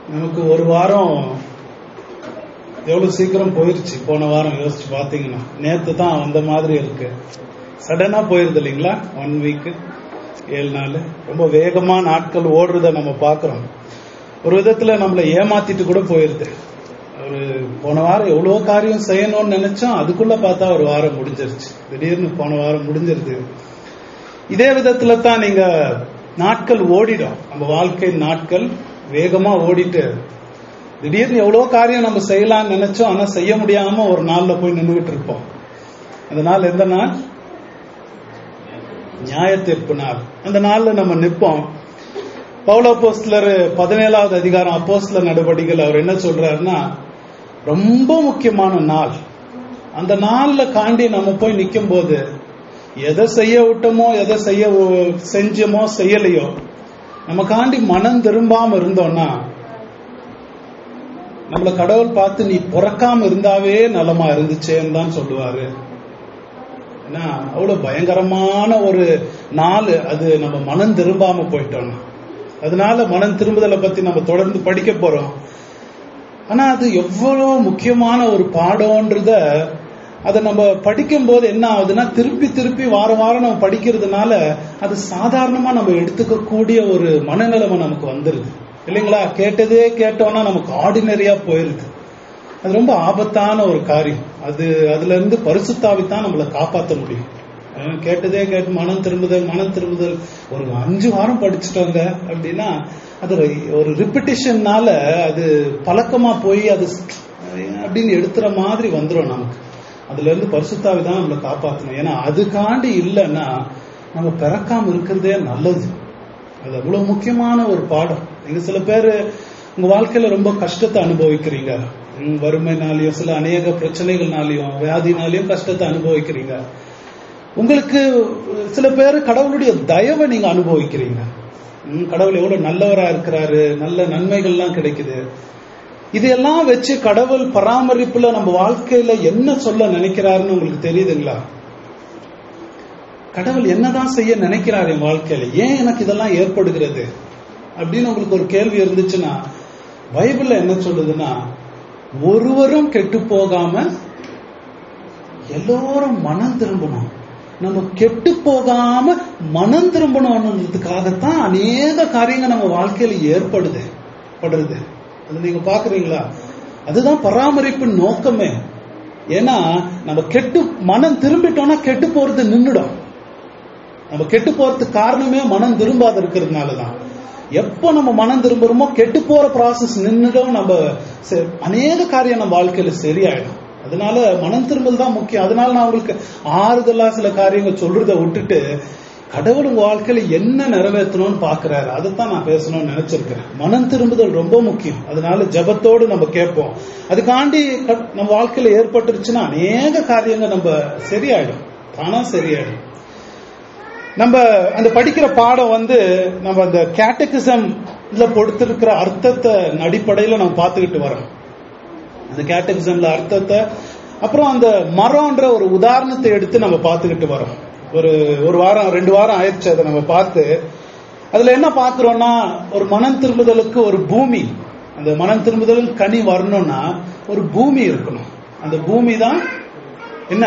நமக்கு ஒரு வாரம் எவ்வளவு சீக்கிரம் போயிருச்சு போன வாரம் யோசிச்சு பாத்தீங்கன்னா நேத்து தான் வந்த மாதிரி இருக்கு சடனா போயிருது இல்லைங்களா ஒன் வீக் ஏழு நாள் ரொம்ப வேகமா நாட்கள் ஓடுறத நம்ம பாக்குறோம் ஒரு விதத்துல நம்மளை ஏமாத்திட்டு கூட போயிருது ஒரு போன வாரம் எவ்வளவோ காரியம் செய்யணும்னு நினைச்சோம் அதுக்குள்ள பார்த்தா ஒரு வாரம் முடிஞ்சிருச்சு திடீர்னு போன வாரம் முடிஞ்சிருது இதே விதத்துல தான் நீங்க நாட்கள் ஓடிடும் நம்ம வாழ்க்கை நாட்கள் வேகமா ஓடிட்டு திடீர்னு எவ்வளவு காரியம் நம்ம செய்யலாம்னு நினைச்சோம் ஆனா செய்ய முடியாம ஒரு நாள்ல போய் நின்றுகிட்டு இருப்போம் அந்த நாள் எந்த நாள் நியாய தீர்ப்பு நாள் அந்த நாள்ல நம்ம நிற்போம் பவுல அப்போஸ்தலர் பதினேழாவது அதிகாரம் அப்போஸ்தலர் நடவடிக்கைகள் அவர் என்ன சொல்றாருன்னா ரொம்ப முக்கியமான நாள் அந்த நாள்ல காண்டி நம்ம போய் நிற்கும் போது எதை செய்ய விட்டோமோ எதை செய்ய செஞ்சோமோ செய்யலையோ நம்ம காண்டி மனம் திரும்பாம இருந்தோம்னா நம்மள கடவுள் பார்த்து நீ பிறக்காம இருந்தாவே நலமா இருந்துச்சேன்னு தான் சொல்லுவாரு ஏன்னா அவ்வளவு பயங்கரமான ஒரு நாள் அது நம்ம மனம் திரும்பாம போயிட்டோம்னா அதனால மனம் திரும்புதலை பத்தி நம்ம தொடர்ந்து படிக்க போறோம் ஆனா அது எவ்வளவு முக்கியமான ஒரு பாடம்ன்றத அதை நம்ம படிக்கும் போது என்ன ஆகுதுன்னா திருப்பி திருப்பி வாரம் வாரம் நம்ம படிக்கிறதுனால அது சாதாரணமா நம்ம எடுத்துக்க கூடிய ஒரு மனநிலைமை நமக்கு வந்துருது இல்லைங்களா கேட்டதே கேட்டோம்னா நமக்கு ஆர்டினரியா போயிருது அது ரொம்ப ஆபத்தான ஒரு காரியம் அது அதுல இருந்து பரிசுத்தாவித்தான் நம்மளை காப்பாற்ற முடியும் கேட்டதே கேட்டு மனம் திரும்புதல் மனம் திரும்புதல் ஒரு அஞ்சு வாரம் படிச்சுட்டோங்க அப்படின்னா அது ஒரு ரிப்பிட்டிஷன்னால அது பழக்கமா போய் அது அப்படின்னு எடுத்துற மாதிரி வந்துடும் நமக்கு அதுல இருந்து பரிசுத்தாவி தான் நம்மளை காப்பாற்றணும் ஏன்னா அதுக்காண்டி இல்லைன்னா நம்ம பிறக்காம இருக்கிறதே நல்லது அது அவ்வளவு முக்கியமான ஒரு பாடம் நீங்க சில பேர் உங்க வாழ்க்கையில ரொம்ப கஷ்டத்தை அனுபவிக்கிறீங்க வறுமைனாலையும் சில அநேக பிரச்சனைகள்னாலையும் வியாதினாலையும் கஷ்டத்தை அனுபவிக்கிறீங்க உங்களுக்கு சில பேர் கடவுளுடைய தயவை நீங்க அனுபவிக்கிறீங்க கடவுள் எவ்வளவு நல்லவரா இருக்கிறாரு நல்ல நன்மைகள்லாம் கிடைக்குது இதையெல்லாம் வச்சு கடவுள் பராமரிப்புல நம்ம வாழ்க்கையில என்ன சொல்ல நினைக்கிறாருன்னு உங்களுக்கு தெரியுதுங்களா கடவுள் என்னதான் செய்ய நினைக்கிறார் என் வாழ்க்கையில ஏன் எனக்கு இதெல்லாம் ஏற்படுகிறது அப்படின்னு உங்களுக்கு ஒரு கேள்வி இருந்துச்சுன்னா பைபிள்ல என்ன சொல்லுதுன்னா ஒருவரும் கெட்டு போகாம எல்லோரும் மனம் திரும்பணும் நம்ம கெட்டு போகாம மனம் திரும்பணும்ன்றதுக்காகத்தான் அநேக காரியங்கள் நம்ம வாழ்க்கையில ஏற்படுது படுறது அது நீங்க பாக்குறீங்களா அதுதான் பராமரிப்பு நோக்கமே ஏன்னா நம்ம கெட்டு மனம் திரும்பிட்டோம்னா கெட்டு போறது நின்றுடும் நம்ம கெட்டு போறதுக்கு காரணமே மனம் திரும்பாத இருக்கிறதுனாலதான் எப்போ நம்ம மனம் திரும்புறோமோ கெட்டு போற ப்ராசஸ் நின்றுடும் நம்ம அநேக காரியம் நம்ம வாழ்க்கையில சரியாயிடும் அதனால மனம் திரும்பல் தான் முக்கியம் அதனால நான் உங்களுக்கு ஆறுதலா சில காரியங்கள் சொல்றத விட்டுட்டு கடவுள் உங்க வாழ்க்கையில என்ன நிறைவேற்றணும்னு பாக்குறாரு அதைத்தான் நான் பேசணும்னு நினைச்சிருக்கிறேன் மனம் திரும்புதல் ரொம்ப முக்கியம் அதனால ஜபத்தோடு நம்ம கேட்போம் அதுக்காண்டி நம்ம வாழ்க்கையில ஏற்பட்டுருச்சுன்னா அநேக காரியங்கள் நம்ம சரியாயிடும் தானா சரியாயிடும் நம்ம அந்த படிக்கிற பாடம் வந்து நம்ம அந்த கேட்டகிசம் இதுல கொடுத்திருக்கிற அர்த்தத்தை அடிப்படையில நம்ம பார்த்துக்கிட்டு வரோம் அந்த கேட்டகிசம்ல அர்த்தத்தை அப்புறம் அந்த மரம்ன்ற ஒரு உதாரணத்தை எடுத்து நம்ம பார்த்துக்கிட்டு வரோம் ஒரு ஒரு வாரம் ரெண்டு வாரம் ஆயிடுச்சு அதை நம்ம பார்த்து அதுல என்ன பாக்குறோம்னா ஒரு மனம் திரும்புதலுக்கு ஒரு பூமி அந்த மனம் திரும்புதல் கனி வரணும்னா ஒரு பூமி இருக்கணும் அந்த பூமி தான் என்ன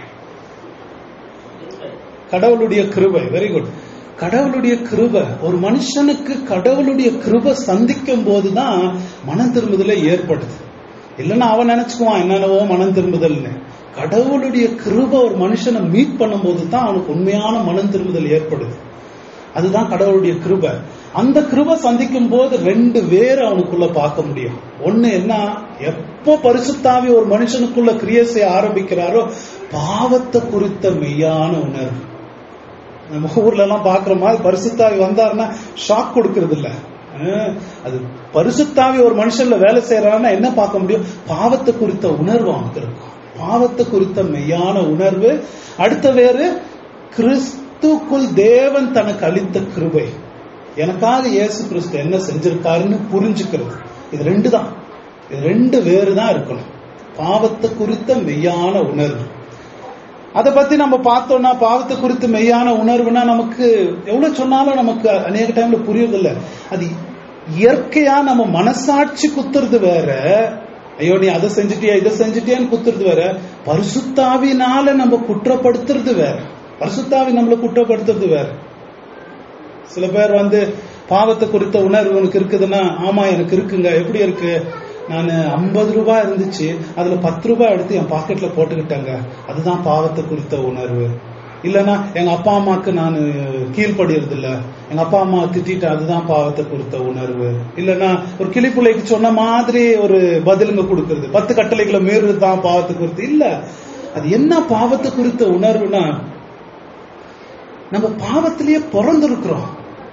கடவுளுடைய கிருபை வெரி குட் கடவுளுடைய கிருபை ஒரு மனுஷனுக்கு கடவுளுடைய கிருபை சந்திக்கும் போதுதான் மனம் திரும்புதலே ஏற்படுது இல்லைன்னா அவன் நினைச்சுக்குவான் என்னென்னவோ மனம் திரும்புதல்னு கடவுளுடைய கிருபை ஒரு மனுஷனை மீட் பண்ணும்போது தான் அவனுக்கு உண்மையான மனம் திரும்புதல் ஏற்படுது அதுதான் கடவுளுடைய கிருபை அந்த கிருபை சந்திக்கும் போது ரெண்டு வேறு அவனுக்குள்ள பார்க்க முடியும் ஒண்ணு என்ன எப்போ பரிசுத்தாவி ஒரு மனுஷனுக்குள்ள கிரியை செய்ய ஆரம்பிக்கிறாரோ பாவத்தை குறித்த மெய்யான உணர்வு நம்ம ஊர்ல எல்லாம் பாக்குற மாதிரி பரிசுத்தாவி வந்தாருன்னா ஷாக் கொடுக்கறது இல்ல அது பரிசுத்தாவி ஒரு மனுஷன்ல வேலை செய்யறாருன்னா என்ன பார்க்க முடியும் பாவத்தை குறித்த உணர்வு அவனுக்கு இருக்கும் பாவத்தை குறித்த மெய்யான உணர்வு அடுத்த வேறு கிறிஸ்துக்குள் தேவன் தனக்கு அளித்த கிருபை எனக்காக இயேசு கிறிஸ்து என்ன செஞ்சிருக்காருன்னு புரிஞ்சுக்கிறது இது ரெண்டு தான் இது ரெண்டு வேறு தான் இருக்கணும் பாவத்தை குறித்த மெய்யான உணர்வு அதை பத்தி நம்ம பார்த்தோம்னா பாவத்தை குறித்து மெய்யான உணர்வுனா நமக்கு எவ்வளவு சொன்னாலும் நமக்கு அநேக டைம்ல புரியுறது இல்ல அது இயற்கையா நம்ம மனசாட்சி குத்துறது வேற ஐயோ நீ அதை செஞ்சுட்டியா இதை செஞ்சுட்டியான்னு குத்துறது வேற பரிசுத்தாவினால நம்ம குற்றப்படுத்துறது வேற பரிசுத்தாவி நம்மளை குற்றப்படுத்துறது வேற சில பேர் வந்து பாவத்தை குறித்த உணர்வு உனக்கு இருக்குதுன்னா ஆமா எனக்கு இருக்குங்க எப்படி இருக்கு நான் ஐம்பது ரூபாய் இருந்துச்சு அதுல பத்து ரூபாய் எடுத்து என் பாக்கெட்ல போட்டுக்கிட்டேங்க அதுதான் பாவத்தை குறித்த உணர்வு இல்லைன்னா எங்க அப்பா அம்மாக்கு நான் கீழ்ப்படுறது இல்ல எங்க அப்பா அம்மா திட்டிட்டு அதுதான் பாவத்தை குறித்த உணர்வு இல்லைன்னா ஒரு கிளிப்பிள்ளைக்கு சொன்ன மாதிரி ஒரு பதிலுங்க கொடுக்கறது பத்து கட்டளைகளை மீறுறது தான் பாவத்தை குறித்து இல்ல அது என்ன பாவத்தை குறித்த உணர்வுனா நம்ம பாவத்திலேயே பிறந்திருக்கிறோம்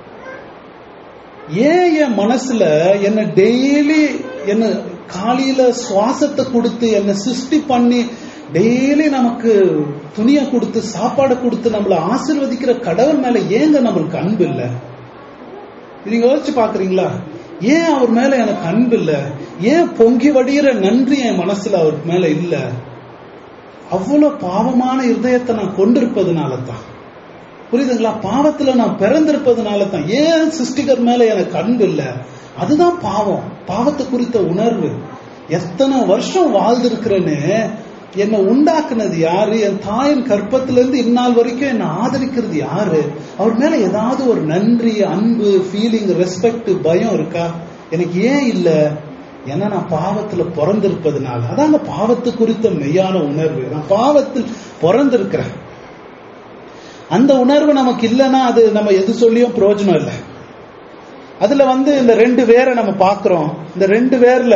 ஏன் என் மனசுல என்ன டெய்லி என்ன காலையில சுவாசத்தை கொடுத்து என்ன சிருஷ்டி பண்ணி டெய்லி நமக்கு துணியை கொடுத்து சாப்பாடு கொடுத்து நம்மள ஆசிர்வதிக்கிற கடவுள் மேல ஏங்க நம்மளுக்கு அன்பு இல்ல நீங்க யோசிச்சு பாக்குறீங்களா ஏன் அவர் மேல எனக்கு அன்பு இல்ல ஏன் பொங்கி வடிகிற நன்றி என் மனசுல அவர் மேல இல்ல அவ்வளவு பாவமான இருதயத்தை நான் கொண்டிருப்பதுனால தான் புரியுதுங்களா பாவத்துல நான் பிறந்திருப்பதுனால தான் ஏன் சிருஷ்டிகர் மேல எனக்கு அன்பு இல்ல அதுதான் பாவம் பாவத்தை குறித்த உணர்வு எத்தனை வருஷம் வாழ்ந்திருக்கிறேன்னு என்னை உண்டாக்குனது யாரு என் தாயின் கற்பத்துல இருந்து இந்நாள் வரைக்கும் என்னை ஆதரிக்கிறது யாரு அவர் மேல ஏதாவது ஒரு நன்றி அன்பு ஃபீலிங் ரெஸ்பெக்ட் பயம் இருக்கா எனக்கு ஏன் இல்ல ஏன்னா நான் பாவத்துல பிறந்திருப்பதுனால அதாங்க பாவத்தை குறித்த மெய்யான உணர்வு நான் பாவத்தில் பிறந்திருக்கிறேன் அந்த உணர்வு நமக்கு இல்லைன்னா அது நம்ம எது சொல்லியும் பிரயோஜனம் இல்லை அதுல வந்து இந்த ரெண்டு பேரை நம்ம பாக்குறோம் இந்த ரெண்டு பேர்ல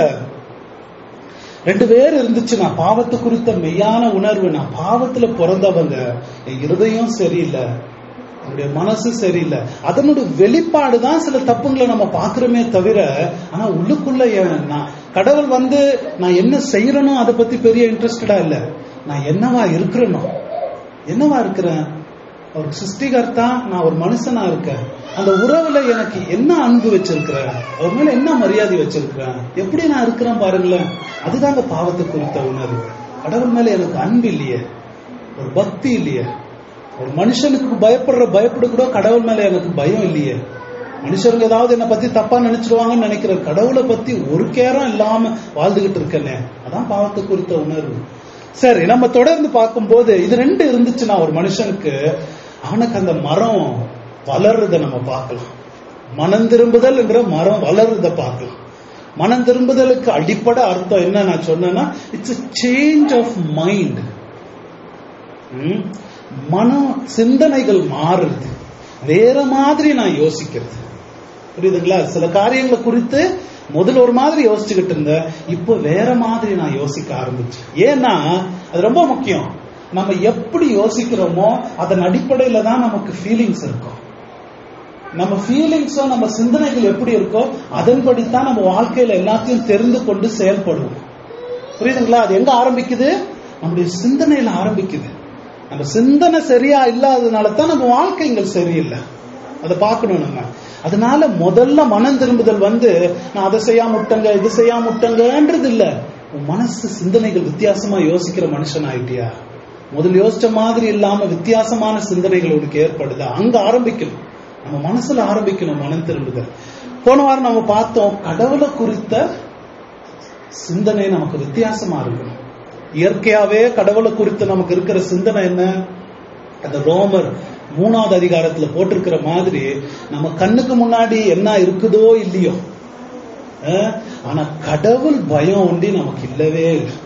ரெண்டு பேர் இருந்துச்சு நான் பாவத்தை குறித்த மெய்யான உணர்வு நான் பாவத்துல பிறந்தவங்க என் இருதயம் சரியில்லை என்னுடைய மனசு சரியில்லை அதனுடைய வெளிப்பாடு தான் சில தப்புங்களை நம்ம பாக்குறோமே தவிர ஆனா உள்ளுக்குள்ள ஏன் நான் கடவுள் வந்து நான் என்ன செய்யறனோ அதை பத்தி பெரிய இன்ட்ரெஸ்டடா இல்ல நான் என்னவா இருக்கிறேனோ என்னவா இருக்கிறேன் ஒரு சிருஷ்டிகர்த்தா நான் ஒரு மனுஷனா இருக்கேன் அந்த உறவுல எனக்கு என்ன அன்பு வச்சிருக்கிறேன் அவர் மேல என்ன மரியாதை வச்சிருக்கிறேன் எப்படி நான் இருக்கிறேன் பாருங்களேன் அதுதான் அந்த பாவத்தை குறித்த உணர்வு கடவுள் மேல எனக்கு அன்பு இல்லையே ஒரு பக்தி இல்லையே ஒரு மனுஷனுக்கு பயப்படுற பயப்பட கூட கடவுள் மேல எனக்கு பயம் இல்லையே மனுஷருங்க ஏதாவது என்னை பத்தி தப்பா நினைச்சிருவாங்கன்னு நினைக்கிற கடவுளை பத்தி ஒரு கேரம் இல்லாம வாழ்ந்துகிட்டு இருக்கேனே அதான் பாவத்தை குறித்த உணர்வு சரி நம்ம தொடர்ந்து பார்க்கும்போது இது ரெண்டு இருந்துச்சுன்னா ஒரு மனுஷனுக்கு அவனுக்கு அந்த மரம் வளர்றத நம்ம பார்க்கலாம் மனம் திரும்புதல் என்கிற மரம் வளர்றத பார்க்கலாம் மனம் திரும்புதலுக்கு அடிப்படை அர்த்தம் என்ன நான் சொன்னேன்னா இட்ஸ் சேஞ்ச் ஆஃப் மைண்ட் மனம் சிந்தனைகள் மாறுறது வேற மாதிரி நான் யோசிக்கிறது புரியுதுங்களா சில காரியங்களை குறித்து முதல்ல ஒரு மாதிரி யோசிச்சுக்கிட்டு இருந்தேன் இப்போ வேற மாதிரி நான் யோசிக்க ஆரம்பிச்சேன் ஏன்னா அது ரொம்ப முக்கியம் நம்ம எப்படி யோசிக்கிறோமோ அதன் அடிப்படையில தான் நமக்கு ஃபீலிங்ஸ் இருக்கும் நம்ம ஃபீலிங்ஸோ நம்ம சிந்தனைகள் எப்படி இருக்கோ அதன்படித்தான் நம்ம வாழ்க்கையில எல்லாத்தையும் தெரிந்து கொண்டு செயல்படுவோம் புரியுதுங்களா அது எங்க ஆரம்பிக்குது நம்முடைய சிந்தனையில ஆரம்பிக்குது நம்ம சிந்தனை சரியா இல்லாததுனால தான் நம்ம வாழ்க்கைகள் சரியில்லை அதை பார்க்கணும் நம்ம அதனால முதல்ல மனம் திரும்புதல் வந்து நான் அதை செய்யாம விட்டங்க இது செய்யாம விட்டங்கன்றது இல்ல உன் மனசு சிந்தனைகள் வித்தியாசமா யோசிக்கிற மனுஷன் ஆயிட்டியா முதல் யோசிச்ச மாதிரி இல்லாம வித்தியாசமான சிந்தனைகள் உனக்கு ஏற்படுதா அங்க ஆரம்பிக்கணும் நம்ம மனசுல ஆரம்பிக்கணும் மனம் திரும்புதல் போன வாரம் நம்ம பார்த்தோம் கடவுளை குறித்த சிந்தனை நமக்கு வித்தியாசமா இருக்கணும் இயற்கையாவே கடவுளை குறித்து நமக்கு இருக்கிற சிந்தனை என்ன அந்த ரோமர் மூணாவது அதிகாரத்துல போட்டிருக்கிற மாதிரி நம்ம கண்ணுக்கு முன்னாடி என்ன இருக்குதோ இல்லையோ அஹ், ஆனா கடவுள் பயம் ஒண்டி நமக்கு இல்லவே இல்லை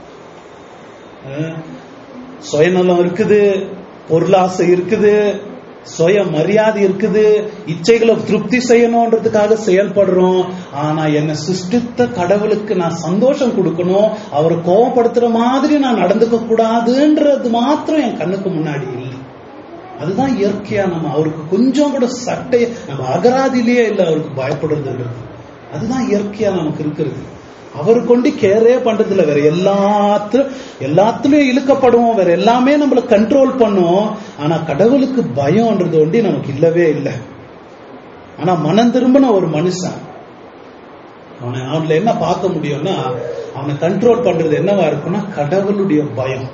அஹ், சுயநலம் இருக்குது பொருளாசை இருக்குது சுய மரியாதை இருக்குது இச்சைகளை திருப்தி செய்யணும்ன்றதுக்காக செயல்படுறோம் ஆனா என்னை சிருஷ்டித்த கடவுளுக்கு நான் சந்தோஷம் கொடுக்கணும் அவரை கோவப்படுத்துற மாதிரி நான் நடந்துக்க கூடாதுன்றது மாத்திரம் என் கண்ணுக்கு முன்னாடி இல்லை அதுதான் இயற்கையா நம்ம அவருக்கு கொஞ்சம் கூட சட்டை நம்ம அகராதிலேயே இல்லை அவருக்கு பயப்படுறதுன்றது அதுதான் இயற்கையா நமக்கு இருக்கிறது அவர் கொண்டு கேரே பண்றது இல்ல வேற எல்லாத்திலும் எல்லாத்துலயும் இழுக்கப்படுவோம் வேற எல்லாமே நம்மள கண்ட்ரோல் பண்ணும் ஆனா கடவுளுக்கு பயம்ன்றது ஒண்டி நமக்கு இல்லவே இல்லை ஆனா மனம் திரும்பின ஒரு மனுஷன் அவனை அவன்ல என்ன பார்க்க முடியும்னா அவனை கண்ட்ரோல் பண்றது என்னவா இருக்கும்னா கடவுளுடைய பயம்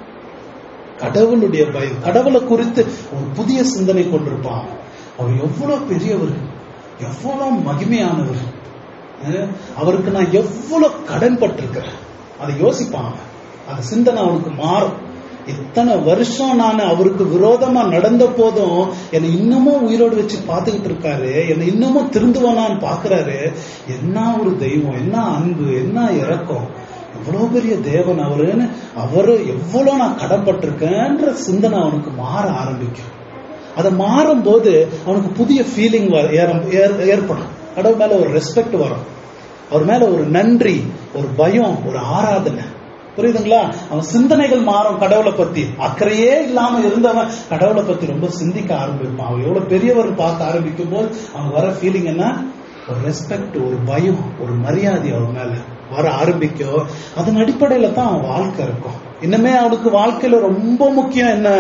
கடவுளுடைய பயம் கடவுளை குறித்து ஒரு புதிய சிந்தனை கொண்டிருப்பான் அவர் எவ்வளவு பெரியவர் எவ்வளவு மகிமையானவர் அஹ், அவருக்கு நான் எவ்வளவு கடன் பட்டிருக்கிறேன் அதை யோசிப்பான் அவன். அந்த சிந்தனை அவனுக்கு மாறும் இத்தனை வருஷம் நான் அவருக்கு விரோதமா நடந்த போதும் என்னை இன்னமும் உயிரோடு வச்சு பார்த்துக்கிட்டு இருக்காரு என்னை இன்னமும் திருந்துவானான்னு பாக்குறாரு என்ன ஒரு தெய்வம் என்ன அன்பு என்ன இரக்கம் எவ்வளவு பெரிய தேவன் அவருன்னு அவரு எவ்வளவு நான் கடன்பட்டிருக்கேன்ற சிந்தனை அவனுக்கு மாற ஆரம்பிக்கும் அதை மாறும்போது அவனுக்கு புதிய ஃபீலிங் ஏற்படும் கடவுள் மேல ஒரு ரெஸ்பெக்ட் வரும் அவர் மேல ஒரு நன்றி ஒரு பயம் ஒரு ஆராதனை புரியுதுங்களா அவன் சிந்தனைகள் மாறும் கடவுளை பத்தி அக்கறையே இல்லாம இருந்தவன் கடவுளை பத்தி ரொம்ப சிந்திக்க ஆரம்பிப்பான் அவன் எவ்வளவு பெரியவர் பார்க்க ஆரம்பிக்கும் போது அவன் வர ஃபீலிங் என்ன ஒரு ரெஸ்பெக்ட் ஒரு பயம் ஒரு மரியாதை அவன் மேல வர ஆரம்பிக்கும் அதன் அடிப்படையில தான் அவன் வாழ்க்கை இருக்கும் இன்னுமே அவனுக்கு வாழ்க்கையில ரொம்ப முக்கியம் என்ன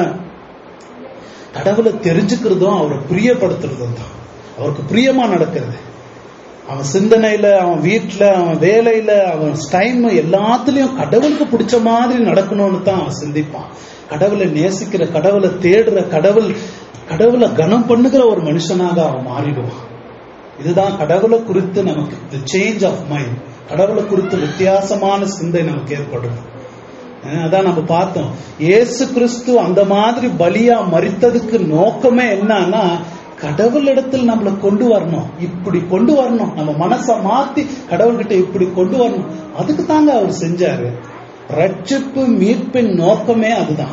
கடவுளை தெரிஞ்சுக்கிறதும் அவரை பிரியப்படுத்துறதும் தான் அவருக்கு பிரியமா நடக்கிறது அவன் சிந்தனையில அவன் வீட்டுல அவன் வேலையில அவன் டைம் எல்லாத்துலயும் கடவுளுக்கு பிடிச்ச மாதிரி நடக்கணும்னு தான் அவன் சிந்திப்பான் கடவுளை நேசிக்கிற கடவுளை தேடுற கடவுள் கடவுளை கனம் பண்ணுகிற ஒரு மனுஷனாக அவன் மாறிடுவான் இதுதான் கடவுளை குறித்து நமக்கு சேஞ்ச் ஆஃப் மைண்ட் கடவுளை குறித்து வித்தியாசமான சிந்தை நமக்கு ஏற்படும் அஹ் அதான் நம்ம பார்த்தோம் இயேசு கிறிஸ்து அந்த மாதிரி பலியா மறித்ததுக்கு நோக்கமே என்னன்னா கடவுளிடத்தில் நம்மளை கொண்டு வரணும் இப்படி கொண்டு வரணும் நம்ம மனசை மாத்தி கடவுள்கிட்ட இப்படி கொண்டு வரணும் அதுக்கு தாங்க அவர் செஞ்சாரு ரட்சிப்பு மீட்பின் நோக்கமே அதுதான்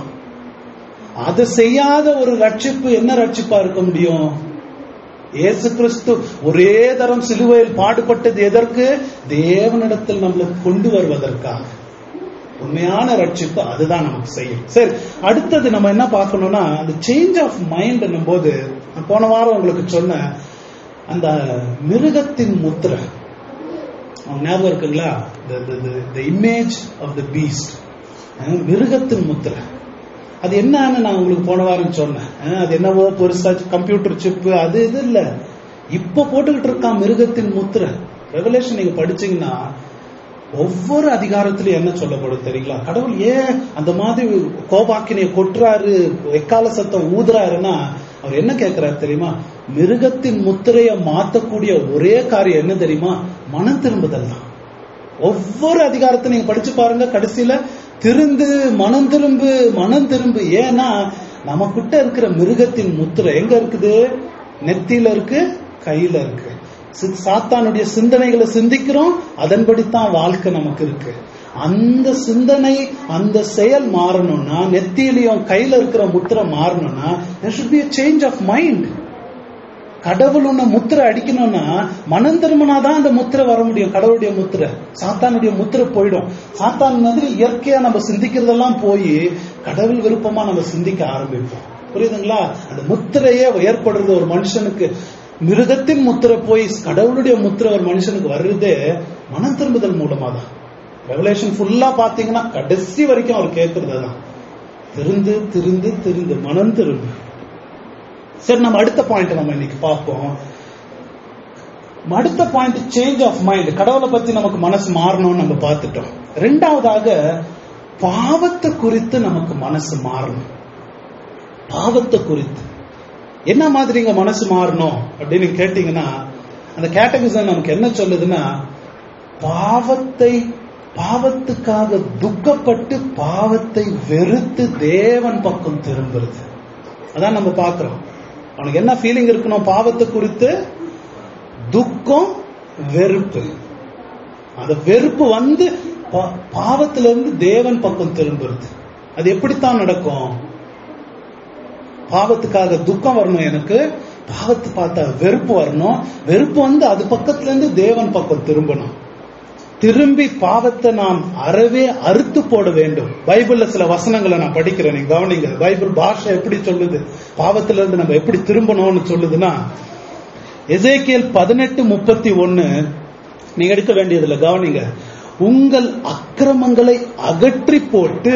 அதை செய்யாத ஒரு ரட்சிப்பு என்ன ரட்சிப்பா இருக்க முடியும் இயேசு கிறிஸ்து ஒரே தரம் சிலுவையில் பாடுபட்டது எதற்கு தேவனிடத்தில் நம்மளை கொண்டு வருவதற்காக உண்மையான ரட்சிப்பு அதுதான் நமக்கு செய்யும் சரி அடுத்தது நம்ம என்ன பார்க்கணும்னா அந்த சேஞ்ச் ஆஃப் மைண்ட் போது நான் போன வாரம் உங்களுக்கு சொன்னேன் அந்த மிருகத்தின் முத்திரை அவங்க ஞாபகம் இருக்குங்களா the image of the beast மிருகத்தின் முத்திரை அது என்னன்னு நான் உங்களுக்கு போன வாரம் சொன்னேன் அஹ் அது என்னவோ பெருசா கம்ப்யூட்டர் சிப்பு அது இது இல்ல இப்ப போட்டுக்கிட்டு இருக்கான் மிருகத்தின் முத்திரை ரெவலேஷன் நீங்க படிச்சீங்கன்னா ஒவ்வொரு அதிகாரத்திலும் என்ன சொல்லப்படும் தெரியுங்களா கடவுள் ஏன் அந்த மாதிரி கோபாக்கினைய கொட்டுறாரு எக்கால சத்தம் ஊதுறாருன்னா அவர் என்ன கேட்கிறாரு தெரியுமா மிருகத்தின் முத்திரையை மாத்தக்கூடிய ஒரே காரியம் என்ன தெரியுமா மனம் திரும்புதல் தான் ஒவ்வொரு அதிகாரத்தை நீங்க படிச்சு பாருங்க கடைசியில திருந்து மனம் திரும்பு மனம் திரும்பு ஏன்னா நமக்கிட்ட இருக்கிற மிருகத்தின் முத்திரை எங்க இருக்குது நெத்தியில இருக்கு கையில இருக்கு சி- சாத்தானுடைய சிந்தனைகளை சிந்திக்கிறோம் அதன்படித்தான் வாழ்க்கை நமக்கு இருக்கு அந்த சிந்தனை அந்த செயல் மாறணும்னா நெத்தியிலையும் கையில இருக்கிற முத்திரை மாறணும்னா there should be a change of mind கடவுள் உன்னை முத்திரை அடிக்கணும்னா மனம் திரும்பினாதான் அந்த முத்திரை வர முடியும் கடவுளுடைய முத்திரை சாத்தானுடைய முத்திரை போயிடும் சாத்தான் மாதிரி இயற்கையா நம்ம சிந்திக்கிறதெல்லாம் போய் கடவுள் விருப்பமா நம்ம சிந்திக்க ஆரம்பிப்போம் புரியுதுங்களா அந்த முத்திரையே ஏற்படுறது ஒரு மனுஷனுக்கு மிருகத்தின் முத்திரை போய் கடவுளுடைய முத்திரை ஒரு மனுஷனுக்கு வர்றதே மனம் திரும்புதல் மூலமா தான் ரெவலேஷன் ஃபுல்லா பாத்தீங்கன்னா கடைசி வரைக்கும் அவர் கேட்கறது தான் திருந்து திருந்து திருந்து மனம் திரும்பு சரி நம்ம அடுத்த பாயிண்ட் நம்ம இன்னைக்கு பார்ப்போம் அடுத்த பாயிண்ட் சேஞ்ச் ஆஃப் மைண்ட் கடவுளை பத்தி நமக்கு மனசு மாறணும்னு நம்ம பார்த்துட்டோம் ரெண்டாவதாக பாவத்தை குறித்து நமக்கு மனசு மாறணும் பாவத்தை குறித்து என்ன மாதிரிங்க மனசு மாறணும் அப்படின்னு கேட்டீங்கன்னா அந்த கேட்டகரிசம் நமக்கு என்ன சொல்லுதுன்னா பாவத்தை பாவத்துக்காக துக்கப்பட்டு பாவத்தை வெறுத்து தேவன் பக்கம் திரும்புறது அதான் நம்ம பார்க்கிறோம் அவனுக்கு என்ன ஃபீலிங் இருக்கணும் பாவத்தை குறித்து துக்கம் வெறுப்பு அந்த வெறுப்பு வந்து பா- பாவத்துல இருந்து தேவன் பக்கம் திரும்புறது அது எப்படித்தான் நடக்கும் பாவத்துக்காக துக்கம் வரணும் எனக்கு பாவத்தை பார்த்தா வெறுப்பு வரணும் வெறுப்பு வந்து அது பக்கத்துல இருந்து தேவன் பக்கம் திரும்பணும் திரும்பி பாவத்தை நாம் அறவே அறுத்து போட வேண்டும் பைபிள்ல சில வசனங்களை நான் படிக்கிறேன் நீங்க கவனிங்க பைபிள் பாஷை எப்படி சொல்லுது பாவத்துல இருந்து நம்ம எப்படி திரும்பணும்னு சொல்லுதுன்னா எசேக்கியல் பதினெட்டு முப்பத்தி ஒன்னு நீங்க எடுக்க வேண்டியதுல கவனிங்க உங்கள் அக்கிரமங்களை அகற்றி போட்டு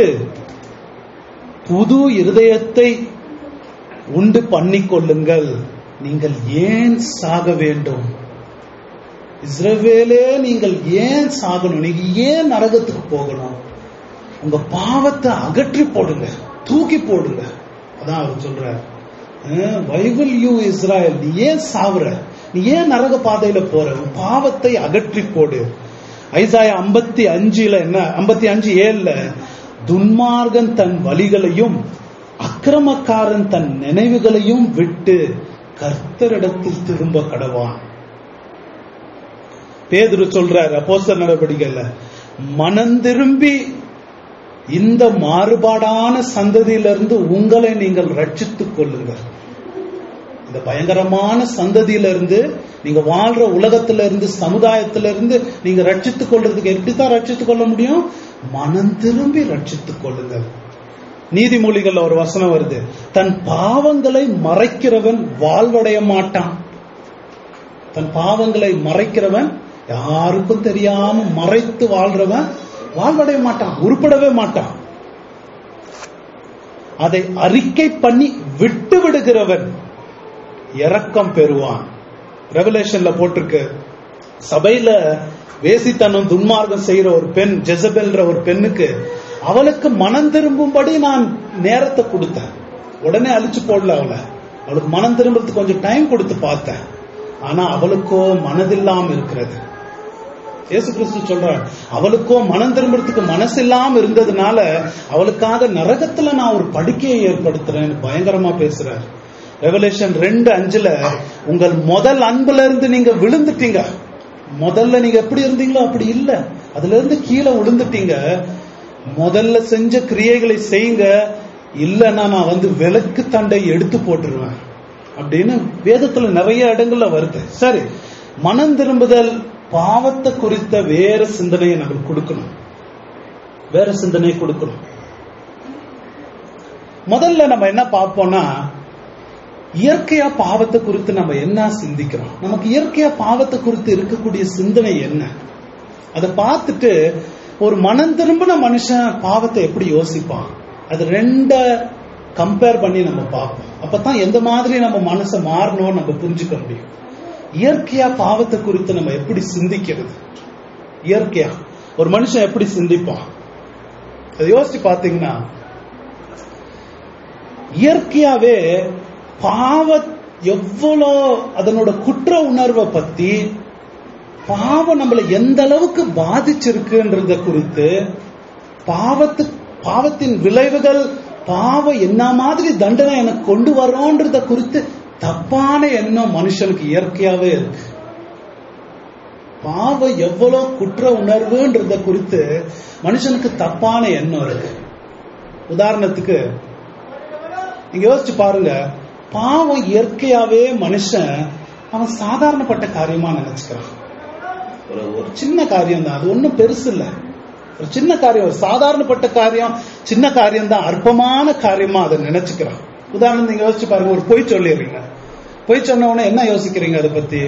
புது இருதயத்தை உண்டு பண்ணிக்கொள்ளுங்கள் நீங்கள் ஏன் சாக வேண்டும் இஸ்ரவேலே நீங்கள் ஏன் சாகணும் நீங்க ஏன் நரகத்துக்கு போகணும் உங்க பாவத்தை அகற்றி போடுங்க தூக்கி போடுங்க அதான் அவர் சொல்றார் பைபிள் யூ இஸ்ராயல் நீ ஏன் சாவுற நீ ஏன் நரக பாதையில போற உன் பாவத்தை அகற்றி போடு ஐசாயா ஐம்பத்தி அஞ்சுல என்ன ஐம்பத்தி அஞ்சு ஏழுல துன்மார்கன் தன் வழிகளையும் அக்கிரமக்காரன் தன் நினைவுகளையும் விட்டு கர்த்தரிடத்தில் திரும்ப கடவான் பேதுரு சொல்றாரு அப்போஸ்தலர் நடவடிக்கையில மனம் திரும்பி இந்த மாறுபாடான சந்ததியிலிருந்து உங்களை நீங்கள் ரட்சித்துக் கொள்ளுங்கள் இந்த பயங்கரமான சந்ததியிலிருந்து நீங்க வாழ்ற உலகத்துல இருந்து சமுதாயத்துல இருந்து நீங்க ரட்சித்துக் கொள்றதுக்கு எப்படித்தான் ரட்சித்துக் கொள்ள முடியும் மனம் திரும்பி ரட்சித்துக் கொள்ளுங்கள் நீதிமொழிகள்ல ஒரு வசனம் வருது தன் பாவங்களை மறைக்கிறவன் வாழ்வடைய மாட்டான் தன் பாவங்களை மறைக்கிறவன் யாருக்கும் தெரியாம மறைத்து வாழ்றவன் வாழ்வடைய மாட்டான் உருப்படவே மாட்டான் அதை அறிக்கை பண்ணி விட்டு விடுகிறவன் இரக்கம் பெறுவான் ரெவலேஷன்ல போட்டிருக்கு சபையில வேசித்தனம் துன்மார்க்கம் செய்யற ஒரு பெண் ஜெசபெல்ன்ற ஒரு பெண்ணுக்கு அவளுக்கு மனம் திரும்பும்படி நான் நேரத்தை கொடுத்தேன் உடனே அழிச்சு போடல அவளை அவளுக்கு மனம் திரும்புறதுக்கு கொஞ்சம் டைம் கொடுத்து பார்த்தேன் ஆனா அவளுக்கோ மனதில்லாம இருக்கிறது இயேசு கிறிஸ்து சொல்றார் அவளுக்கோ மனம் திரும்புறதுக்கு மனசு இல்லாம இருந்ததுனால அவளுக்காக நரகத்துல நான் ஒரு படுக்கையை ஏற்படுத்துறேன் பயங்கரமா பேசுறார் ரெவலேஷன் ரெண்டு அஞ்சுல உங்கள் முதல் அன்புல இருந்து நீங்க விழுந்துட்டீங்க முதல்ல நீங்க எப்படி இருந்தீங்களோ அப்படி இல்ல அதுல இருந்து கீழே விழுந்துட்டீங்க முதல்ல செஞ்ச கிரியைகளை செய்யுங்க இல்லைன்னா நான் வந்து விளக்கு தண்டை எடுத்து போட்டுருவேன் அப்படின்னு வேதத்துல நிறைய இடங்கள்ல வருது சரி மனம் திரும்புதல் பாவத்தை குறித்த வேற சிந்தனையை நம்மளுக்கு கொடுக்கணும் வேற சிந்தனை கொடுக்கணும் முதல்ல நம்ம என்ன பார்ப்போம்னா இயற்கையா பாவத்தை குறித்து நம்ம என்ன சிந்திக்கிறோம் நமக்கு இயற்கையா பாவத்தை குறித்து இருக்கக்கூடிய சிந்தனை என்ன அதை பார்த்துட்டு ஒரு மனம் திரும்பின மனுஷன் பாவத்தை எப்படி யோசிப்பான் அது ரெண்ட கம்பேர் பண்ணி நம்ம பார்ப்போம் அப்பதான் எந்த மாதிரி நம்ம மனசை மாறணும் நம்ம புரிஞ்சுக்க முடியும் இயற்கையா பாவத்தை குறித்து நம்ம எப்படி சிந்திக்கிறது இயற்கையா ஒரு மனுஷன் எப்படி சிந்திப்பான் அதை யோசிச்சு பாத்தீங்கன்னா இயற்கையாவே பாவ எவ்வளோ அதனோட குற்ற உணர்வை பத்தி பாவம் நம்மளை எந்த அளவுக்கு பாதிச்சிருக்குன்றத குறித்து பாவத்து பாவத்தின் விளைவுகள் பாவம் என்ன மாதிரி தண்டனை எனக்கு கொண்டு வரோன்றத குறித்து தப்பான எண்ணம் மனுஷனுக்கு இயற்கையாவே இருக்கு பாவம் எவ்வளவு குற்ற உணர்வுன்றத குறித்து மனுஷனுக்கு தப்பான எண்ணம் இருக்கு உதாரணத்துக்கு நீங்க யோசிச்சு பாருங்க பாவம் இயற்கையாவே மனுஷன் அவன் சாதாரணப்பட்ட காரியமா நினைச்சுக்கிறான் ஒரு ஒரு சின்ன காரியம் தான் அது ஒன்றும் பெருசு இல்லை ஒரு சின்ன காரியம் ஒரு சாதாரணப்பட்ட காரியம் சின்ன காரியம் தான் அற்பமான காரியமா அதை நினைச்சுக்கிறான் உதாரணம் நீங்க யோசிச்சு பாருங்க ஒரு பொய் சொல்லிடுறீங்க பொய் சொன்ன உடனே என்ன யோசிக்கிறீங்க அதை பத்தி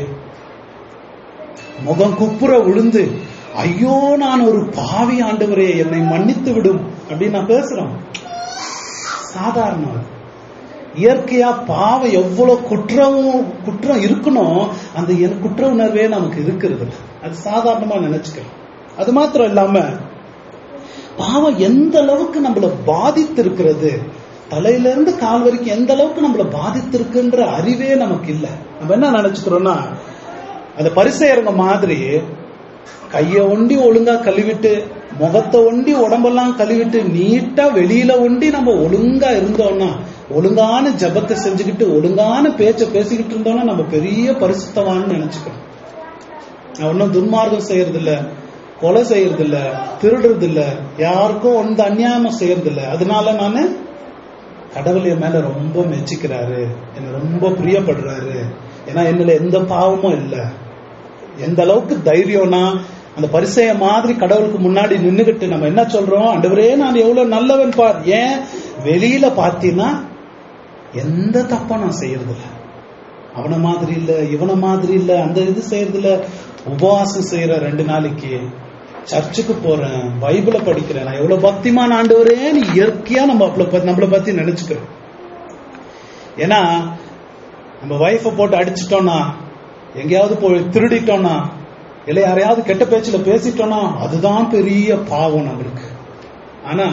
முகம் குப்புற விழுந்து ஐயோ நான் ஒரு பாவி ஆண்டவரே என்னை மன்னித்து விடும் அப்படின்னு நான் பேசுறோம் சாதாரணம் இயற்கையா பாவம் எவ்வளவு குற்றம் குற்றம் இருக்கணும் அந்த என் குற்ற உணர்வே நமக்கு இருக்கிறது அது சாதாரணமா நினைச்சுக்கலாம் அது மாத்திரம் இல்லாம பாவம் எந்த அளவுக்கு நம்மள பாதித்து இருக்கிறது தலையில இருந்து கால் வரைக்கும் எந்த அளவுக்கு நம்மள பாதித்திருக்குன்ற அறிவே நமக்கு இல்ல நம்ம என்ன நினைச்சுக்கிறோம்னா அந்த பரிசெயறங்க மாதிரி கைய ஒண்டி ஒழுங்கா கழுவிட்டு முகத்தை ஒண்டி உடம்பெல்லாம் கழுவிட்டு நீட்டா வெளியில ஒண்டி நம்ம ஒழுங்கா இருந்தோம்னா ஒழுங்கான ஜபத்தை செஞ்சுக்கிட்டு ஒழுங்கான பேச்ச பேசிக்கிட்டு இருந்தோம்னா நம்ம பெரிய பரிசுத்தவான்னு நினைச்சுக்கணும் நான் ஒன்றும் துன்மார்க்கம் செய்யறது இல்ல கொலை செய்யறது இல்ல திருடுறது இல்ல யாருக்கும் ஒன்று அநியாயமா செய்யறது இல்ல அதனால நானு கடவுள் என் மேல ரொம்ப மெச்சிக்கிறாரு என்ன ரொம்ப பிரியப்படுறாரு ஏன்னா என்னல எந்த பாவமும் இல்ல எந்த அளவுக்கு தைரியம்னா அந்த பரிசைய மாதிரி கடவுளுக்கு முன்னாடி நின்னுகிட்டு நம்ம என்ன சொல்றோம் ஆண்டவரே நான் எவ்வளவு நல்லவன் பார் ஏன் வெளியில பாத்தீங்கன்னா எந்த தப்பா நான் செய்யறது இல்ல அவன மாதிரி இல்ல இவன மாதிரி இல்ல அந்த இது செய்யறது இல்ல உபவாசம் செய்யற ரெண்டு நாளைக்கு சர்ச்சுக்கு போறேன் பைபிளை படிக்கிறேன் நான் எவ்வளவு பக்திமான ஆண்டவரேன்னு இயற்கையா நம்ம நம்மளை பத்தி நினைச்சுக்கிறோம் ஏன்னா நம்ம ஒய்ஃபை போட்டு அடிச்சிட்டோம்னா எங்கேயாவது போய் திருடிட்டோம்னா இல்ல யாரையாவது கெட்ட பேச்சுல பேசிட்டோம்னா அதுதான் பெரிய பாவம் நம்மளுக்கு ஆனா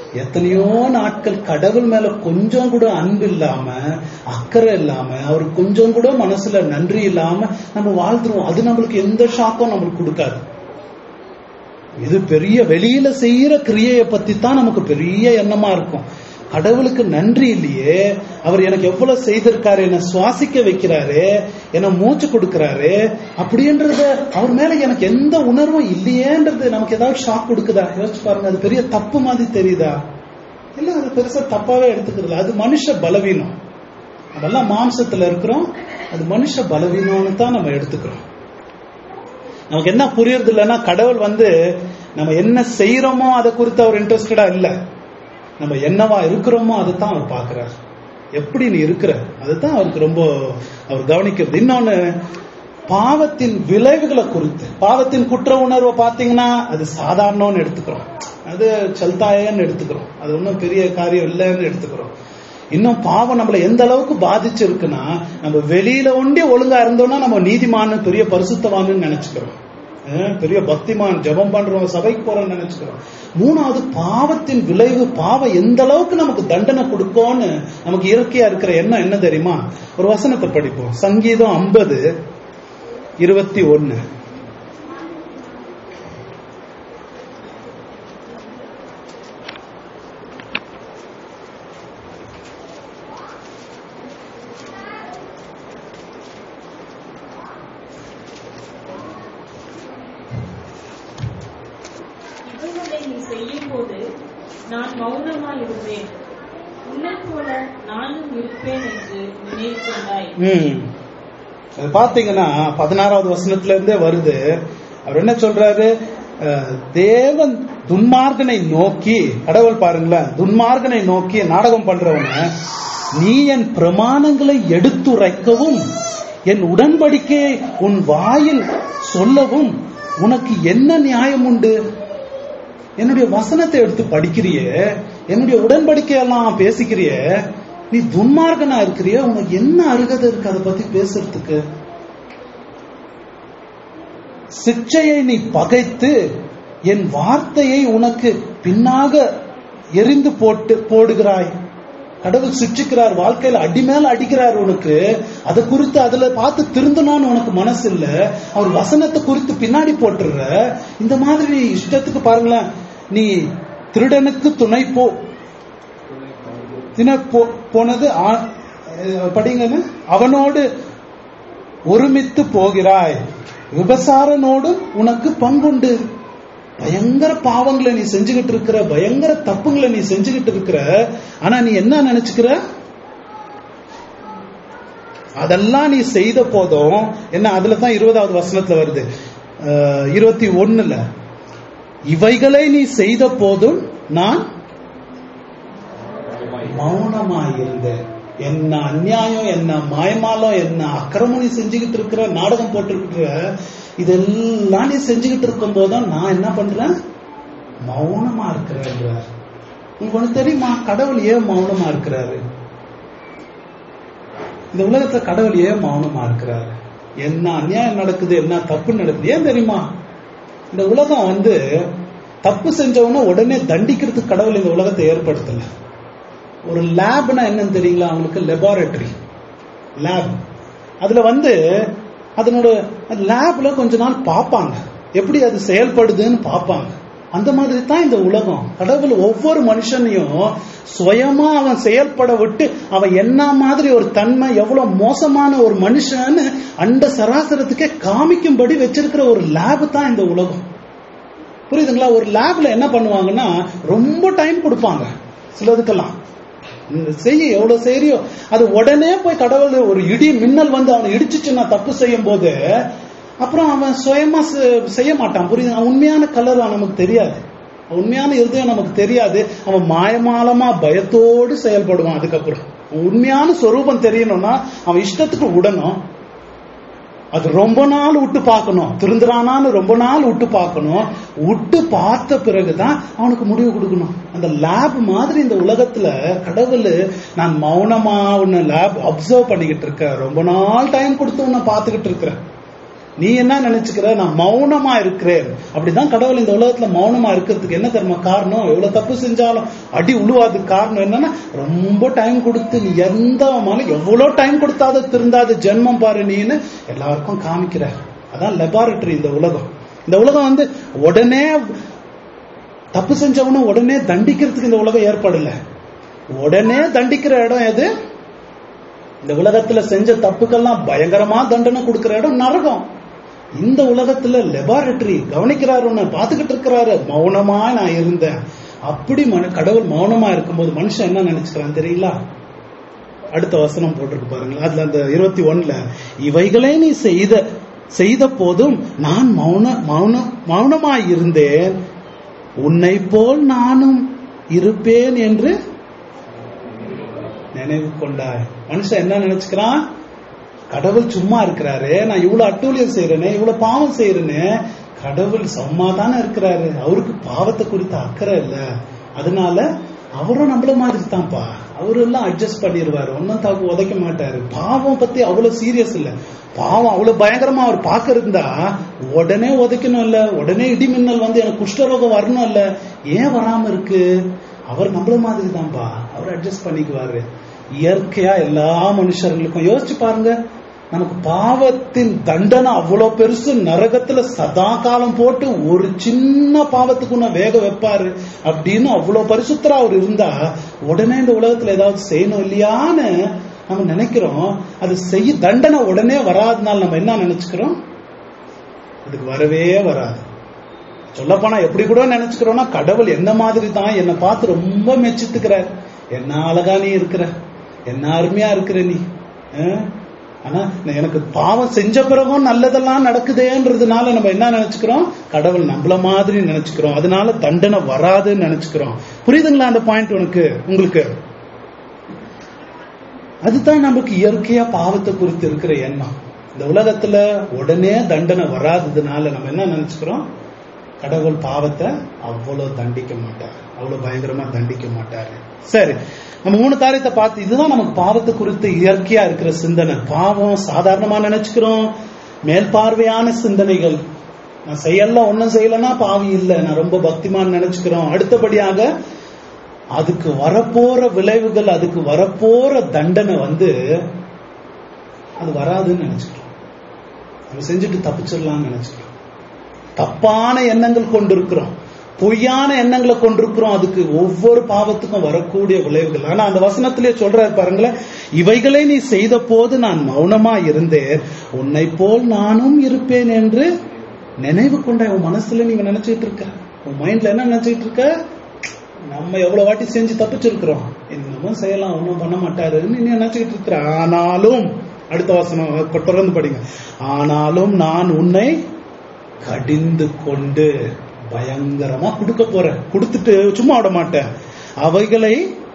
எத்தனையோ நாட்கள் கடவுள் மேல கொஞ்சம் கூட அன்பு இல்லாம அக்கறை இல்லாம அவர் கொஞ்சம் கூட மனசுல நன்றி இல்லாம நம்ம வாழ்ந்துருவோம் அது நம்மளுக்கு எந்த ஷாக்கும் நம்மளுக்கு கொடுக்காது இது பெரிய வெளியில செய்யற கிரியையை பத்தி தான் நமக்கு பெரிய எண்ணமா இருக்கும் கடவுளுக்கு நன்றி இல்லையே அவர் எனக்கு எவ்வளவு செய்திருக்காரு என்ன சுவாசிக்க வைக்கிறாரு என்ன மூச்சு கொடுக்கிறாரு அப்படின்றது அவர் மேல எனக்கு எந்த உணர்வும் இல்லையேன்றது நமக்கு ஏதாவது ஷாக் கொடுக்குதா யோசிச்சு பாருங்க அது பெரிய தப்பு மாதிரி தெரியுதா இல்ல அது பெருசா தப்பாவே எடுத்துக்கிறது அது மனுஷ பலவீனம் அதெல்லாம் மாம்சத்துல இருக்கிறோம் அது மனுஷ பலவீனம்னு தான் நம்ம எடுத்துக்கிறோம் நமக்கு என்ன புரியுறது இல்லைன்னா கடவுள் வந்து நம்ம என்ன செய்யறோமோ அதை குறித்து அவர் இன்ட்ரெஸ்டடா இல்ல நம்ம என்னவா இருக்கிறோமோ அதை தான் அவர் பார்க்கிறார் எப்படி நீ இருக்கிற அதுதான் அவருக்கு ரொம்ப அவர் கவனிக்கிறது இன்னொன்னு பாவத்தின் விளைவுகளை குறித்து பாவத்தின் குற்ற உணர்வை பார்த்தீங்கன்னா அது சாதாரணம்னு எடுத்துக்கிறோம் அது சல்தாயன்னு எடுத்துக்கிறோம் அது ஒன்றும் பெரிய காரியம் இல்லைன்னு எடுத்துக்கிறோம் இன்னும் பாவம் நம்மளை எந்த அளவுக்கு பாதிச்சிருக்குன்னா நம்ம வெளியில ஒண்டி ஒழுங்கா இருந்தோம்னா நம்ம நீதிமான்னு பெரிய பரிசுத்தவான்னு நினைச்சுக்கிறோம் அஹ் பெரிய பக்திமான் ஜெபம் பண்றோம் சபைக்கு போறோம்னு நினைச்சுக்கிறோம் மூணாவது பாவத்தின் விளைவு பாவம் எந்த அளவுக்கு நமக்கு தண்டனை கொடுக்கும்னு நமக்கு இயற்கையா இருக்கிற எண்ணம் என்ன தெரியுமா ஒரு வசனத்தை படிப்போம் சங்கீதம் ஐம்பது இருபத்தி ஒன்னு இவைகளை நீ செய்யும்போது நான் மௌனமாயிருந்தேன் உன்னைப் போல நானும் இருப்பேன் என்று நினைவுகொண்டாய் ம் அது பாத்தீங்கன்னா பதினாறாவது வசனத்துல இருந்தே வருது அவர் என்ன சொல்றாரு அஹ், தேவன் துன்மார்கனை நோக்கி கடவுள் பாருங்களேன் துன்மார்கனை நோக்கி நாடகம் பண்றவன நீ என் பிரமாணங்களை எடுத்துரைக்கவும் என் உடன்படிக்கையை உன் வாயில் சொல்லவும் உனக்கு என்ன நியாயம் உண்டு என்னுடைய வசனத்தை எடுத்து படிக்கிறியே என்னுடைய உடன்படிக்கையெல்லாம் பேசிக்கிறியே நீ துன்மார்கனா இருக்கிறிய உனக்கு என்ன அருகதை இருக்கு அதை பத்தி பேசுறதுக்கு சிக்ஷையை நீ பகைத்து என் வார்த்தையை உனக்கு பின்னாக எரிந்து போட்டு போடுகிறாய் கடவுள் சிக்ஷிக்கிறார் வாழ்க்கையில அடி மேல அடிக்கிறார் உனக்கு அதை குறித்து அதுல பார்த்து திருந்தணும்னு உனக்கு மனசு இல்ல அவர் வசனத்தை குறித்து பின்னாடி போட்டுடுற இந்த மாதிரி நீ இஷ்டத்துக்கு பாருங்களேன் நீ திருடனுக்கு துணை போ தின போ- போனது ஆ- அஹ் படிங்கன்னு அவனோடு ஒருமித்து போகிறாய் விபசாரனோடும் உனக்கு பங்குண்டு பயங்கர பாவங்களை நீ செஞ்சுகிட்டு இருக்கிற பயங்கர தப்புங்களை நீ செஞ்சுகிட்டு இருக்கிற ஆனா நீ என்ன நினைச்சுக்கிற அதெல்லாம் நீ செய்த போதும் என்ன அதுல தான் இருபதாவது வசனத்துல வருது அஹ், இருபத்தி ஒண்ணுல இவைகளை நீ செய்த போதும் நான் மௌனமாயிருந்தேன் என்ன அநியாயம் என்ன மாயமாலம் என்ன அக்கிரமம் நீ செஞ்சுக்கிட்டு இருக்கிற நாடகம் போட்டுருக்கிற இதெல்லாம் நீ செஞ்சுக்கிட்டு இருக்கும் போதும் நான் என்ன பண்றேன் மௌனமா இருக்கிறேன்றார் உங்களுக்கு ஒண்ணு தெரியுமா கடவுள் ஏன் மௌனமா இருக்கிறாரு இந்த உலகத்துல கடவுள் ஏன் மௌனமா இருக்கிறாரு என்ன அநியாயம் நடக்குது என்ன தப்பு நடக்குது ஏன் தெரியுமா இந்த உலகம் வந்து தப்பு செஞ்சவன உடனே தண்டிக்கிறதுக்கு கடவுள் இந்த உலகத்தை ஏற்படுத்தல ஒரு லேப்னா என்னன்னு தெரியுங்களா அவங்களுக்கு லெபார்டரி லேப் அதுல வந்து அதனோட லேப்ல கொஞ்ச நாள் பார்ப்பாங்க எப்படி அது செயல்படுதுன்னு பார்ப்பாங்க அந்த மாதிரி தான் இந்த உலகம் கடவுள் ஒவ்வொரு மனுஷனையும் சுயமா அவன் செயல்பட விட்டு அவன் என்ன மாதிரி ஒரு தன்மை எவ்வளவு மோசமான ஒரு மனுஷன்னு அண்ட சராசரத்துக்கே காமிக்கும்படி வச்சிருக்கிற ஒரு லேப் தான் இந்த உலகம் புரியுதுங்களா ஒரு லேப்ல என்ன பண்ணுவாங்கன்னா ரொம்ப டைம் கொடுப்பாங்க சிலதுக்கெல்லாம் இந்த செய்ய எவ்வளவு செய்யறியோ அது உடனே போய் கடவுள் ஒரு இடி மின்னல் வந்து அவனை இடிச்சுச்சுன்னா தப்பு செய்யும் போது அப்புறம் அவன் சுயமா செ- செய்ய மாட்டான் புரியுது அவன் உண்மையான கலர் நமக்கு தெரியாது அவன் உண்மையான இருதயம் நமக்கு தெரியாது அவன் மாயமாலமா பயத்தோடு செயல்படுவான் அதுக்கப்புறம் அவன் உண்மையான சொரூபம் தெரியணும்னா அவன் இஷ்டத்துக்கு விடணும் அது ரொம்ப நாள் விட்டு பார்க்கணும் திருந்துறானான்னு ரொம்ப நாள் விட்டு பார்க்கணும் விட்டு பார்த்த பிறகுதான் அவனுக்கு முடிவு கொடுக்கணும் அந்த லேப் மாதிரி இந்த உலகத்துல கடவுள் நான் மௌனமா உன்னை லேப் அப்சர்வ் பண்ணிக்கிட்டு இருக்கேன் ரொம்ப நாள் டைம் கொடுத்து உன்னை பார்த்துக்கிட்டு இருக்கிறேன் நீ என்ன நினைச்சுக்கிற நான் மௌனமா இருக்கிறேன் அப்படிதான் கடவுள் இந்த உலகத்துல மௌனமா இருக்கிறதுக்கு என்ன தெரியுமா காரணம் எவ்வளவு தப்பு செஞ்சாலும் அடி உழுவாதுக்கு காரணம் என்னன்னா ரொம்ப டைம் கொடுத்து நீ எந்த மன எவ்வளவு டைம் கொடுத்தாத திருந்தாத ஜென்மம் பாரு நீன்னு எல்லாருக்கும் காமிக்கிற அதான் லெபார்டரி இந்த உலகம் இந்த உலகம் வந்து உடனே தப்பு செஞ்சவனும் உடனே தண்டிக்கிறதுக்கு இந்த உலகம் ஏற்படல உடனே தண்டிக்கிற இடம் எது இந்த உலகத்துல செஞ்ச தப்புக்கெல்லாம் பயங்கரமா தண்டனை கொடுக்கிற இடம் நரகம் இந்த உலகத்துல லெபார்டரி கவனிக்கிறாரு உன்னை பார்த்துக்கிட்டு இருக்கிறாரு மௌனமா நான் இருந்தேன் அப்படி மன கடவுள் மௌனமா இருக்கும்போது மனுஷன் என்ன நினைச்சுக்கிறான் தெரியல அடுத்த வசனம் போட்டிருக்கு பாருங்களேன் அதுல அந்த இருபத்தி ஒண்ணுல இவைகளே நீ செய்த செய்த போதும் நான் மௌன மௌன மௌனமாய் இருந்தேன் உன்னை போல் நானும் இருப்பேன் என்று நினைவு கொண்டாய் மனுஷன் என்ன நினைச்சுக்கிறான் கடவுள் சும்மா இருக்கிறாரு நான் இவ்வளவு அட்டூழியம் செய்யறேனே இவ்வளவு பாவம் செய்யறேனே கடவுள் சும்மா தானே இருக்கிறாரு அவருக்கு பாவத்தை குறித்த அக்கறை இல்ல அதனால அவரும் நம்மள மாதிரி தான்ப்பா அவரு எல்லாம் அட்ஜஸ்ட் பண்ணிடுவாரு ஒன்னும் தப்பு உதைக்க மாட்டாரு பாவம் பத்தி அவ்வளவு சீரியஸ் இல்ல பாவம் அவ்வளவு பயங்கரமா அவர் பார்க்க இருந்தா உடனே உதைக்கணும் இல்ல உடனே இடி மின்னல் வந்து எனக்கு குஷ்டரோகம் வரணும் இல்ல ஏன் வராம இருக்கு அவர் நம்மள மாதிரி தான்ப்பா அவர் அட்ஜஸ்ட் பண்ணிக்குவாரு இயற்கையா எல்லா மனுஷர்களுக்கும் யோசிச்சு பாருங்க நமக்கு பாவத்தின் தண்டனை அவ்வளவு பெருசு நரகத்துல சதா காலம் போட்டு ஒரு சின்ன பாவத்துக்கு நான் வேக வைப்பாரு அப்படின்னு அவ்வளவு பரிசுத்தரா அவர் இருந்தா உடனே இந்த உலகத்துல ஏதாவது செய்யணும் இல்லையான்னு நம்ம நினைக்கிறோம் அது செய்ய தண்டனை உடனே வராதனால நம்ம என்ன நினைச்சுக்கிறோம் அதுக்கு வரவே வராது சொல்லப்போனா எப்படி கூட நினைச்சுக்கிறோம்னா கடவுள் என்ன மாதிரி தான் என்னை பார்த்து ரொம்ப மெச்சித்துக்கிறார் என்ன அழகா நீ இருக்கிற என்ன அருமையா இருக்கிற நீ அஹ்? ஆனா எனக்கு பாவம் செஞ்ச பிறகும் நல்லதெல்லாம் நடக்குதேன்றதுனால நம்ம என்ன நினைச்சுக்கிறோம் கடவுள் நம்மள மாதிரி நினைச்சுக்கிறோம் அதனால தண்டனை வராதுன்னு நினைச்சுக்கிறோம் புரியுதுங்களா அந்த பாயிண்ட் உனக்கு உங்களுக்கு அதுதான் நமக்கு இயற்கையா பாவத்தை குறித்து இருக்கிற எண்ணம் இந்த உலகத்துல உடனே தண்டனை வராததுனால நம்ம என்ன நினைச்சுக்கிறோம் கடவுள் பாவத்தை அவ்வளவு தண்டிக்க மாட்டார் அவ்வளவு பயங்கரமா தண்டிக்க மாட்டாரு சரி நம்ம மூணு காரியத்தை பார்த்து இதுதான் நமக்கு பாவத்தை குறித்து இயற்கையா இருக்கிற சிந்தனை பாவம் சாதாரணமா நினைச்சுக்கிறோம் மேல்பார்வையான சிந்தனைகள் நான் செய்யல ஒன்னும் செய்யலன்னா பாவி இல்லை நான் ரொம்ப பக்திமான் நினைச்சுக்கிறோம் அடுத்தபடியாக அதுக்கு வரப்போற விளைவுகள் அதுக்கு வரப்போற தண்டனை வந்து அது வராதுன்னு நினைச்சுக்கிறோம் நம்ம செஞ்சுட்டு தப்பிச்சிடலாம்னு நினைச்சுக்கிறோம் தப்பான எண்ணங்கள் கொண்டிருக்கிறோம் பொய்யான எண்ணங்களை கொண்டிருக்கிறோம் அதுக்கு ஒவ்வொரு பாவத்துக்கும் வரக்கூடிய விளைவுகள் ஆனா அந்த வசனத்திலே சொல்றாரு பாருங்களேன் இவைகளை நீ செய்த போது நான் மௌனமா இருந்தேன் உன்னை போல் நானும் இருப்பேன் என்று நினைவு கொண்ட உன் மனசுல நீங்க நினைச்சிட்டு இருக்க உன் மைண்ட்ல என்ன நினைச்சிட்டு இருக்க நம்ம எவ்வளவு வாட்டி செஞ்சு தப்பிச்சிருக்கிறோம் இன்னமும் செய்யலாம் ஒன்றும் பண்ண மாட்டாருன்னு நீ நினைச்சுக்கிட்டு இருக்கிற ஆனாலும் அடுத்த வசனம் இப்ப தொடர்ந்து படிங்க ஆனாலும் நான் உன்னை கடிந்து கொண்டு பயங்கரமா கொடுக்க போறேன் கொடுத்துட்டு சும்மா விட மாட்டேன் அவைகளை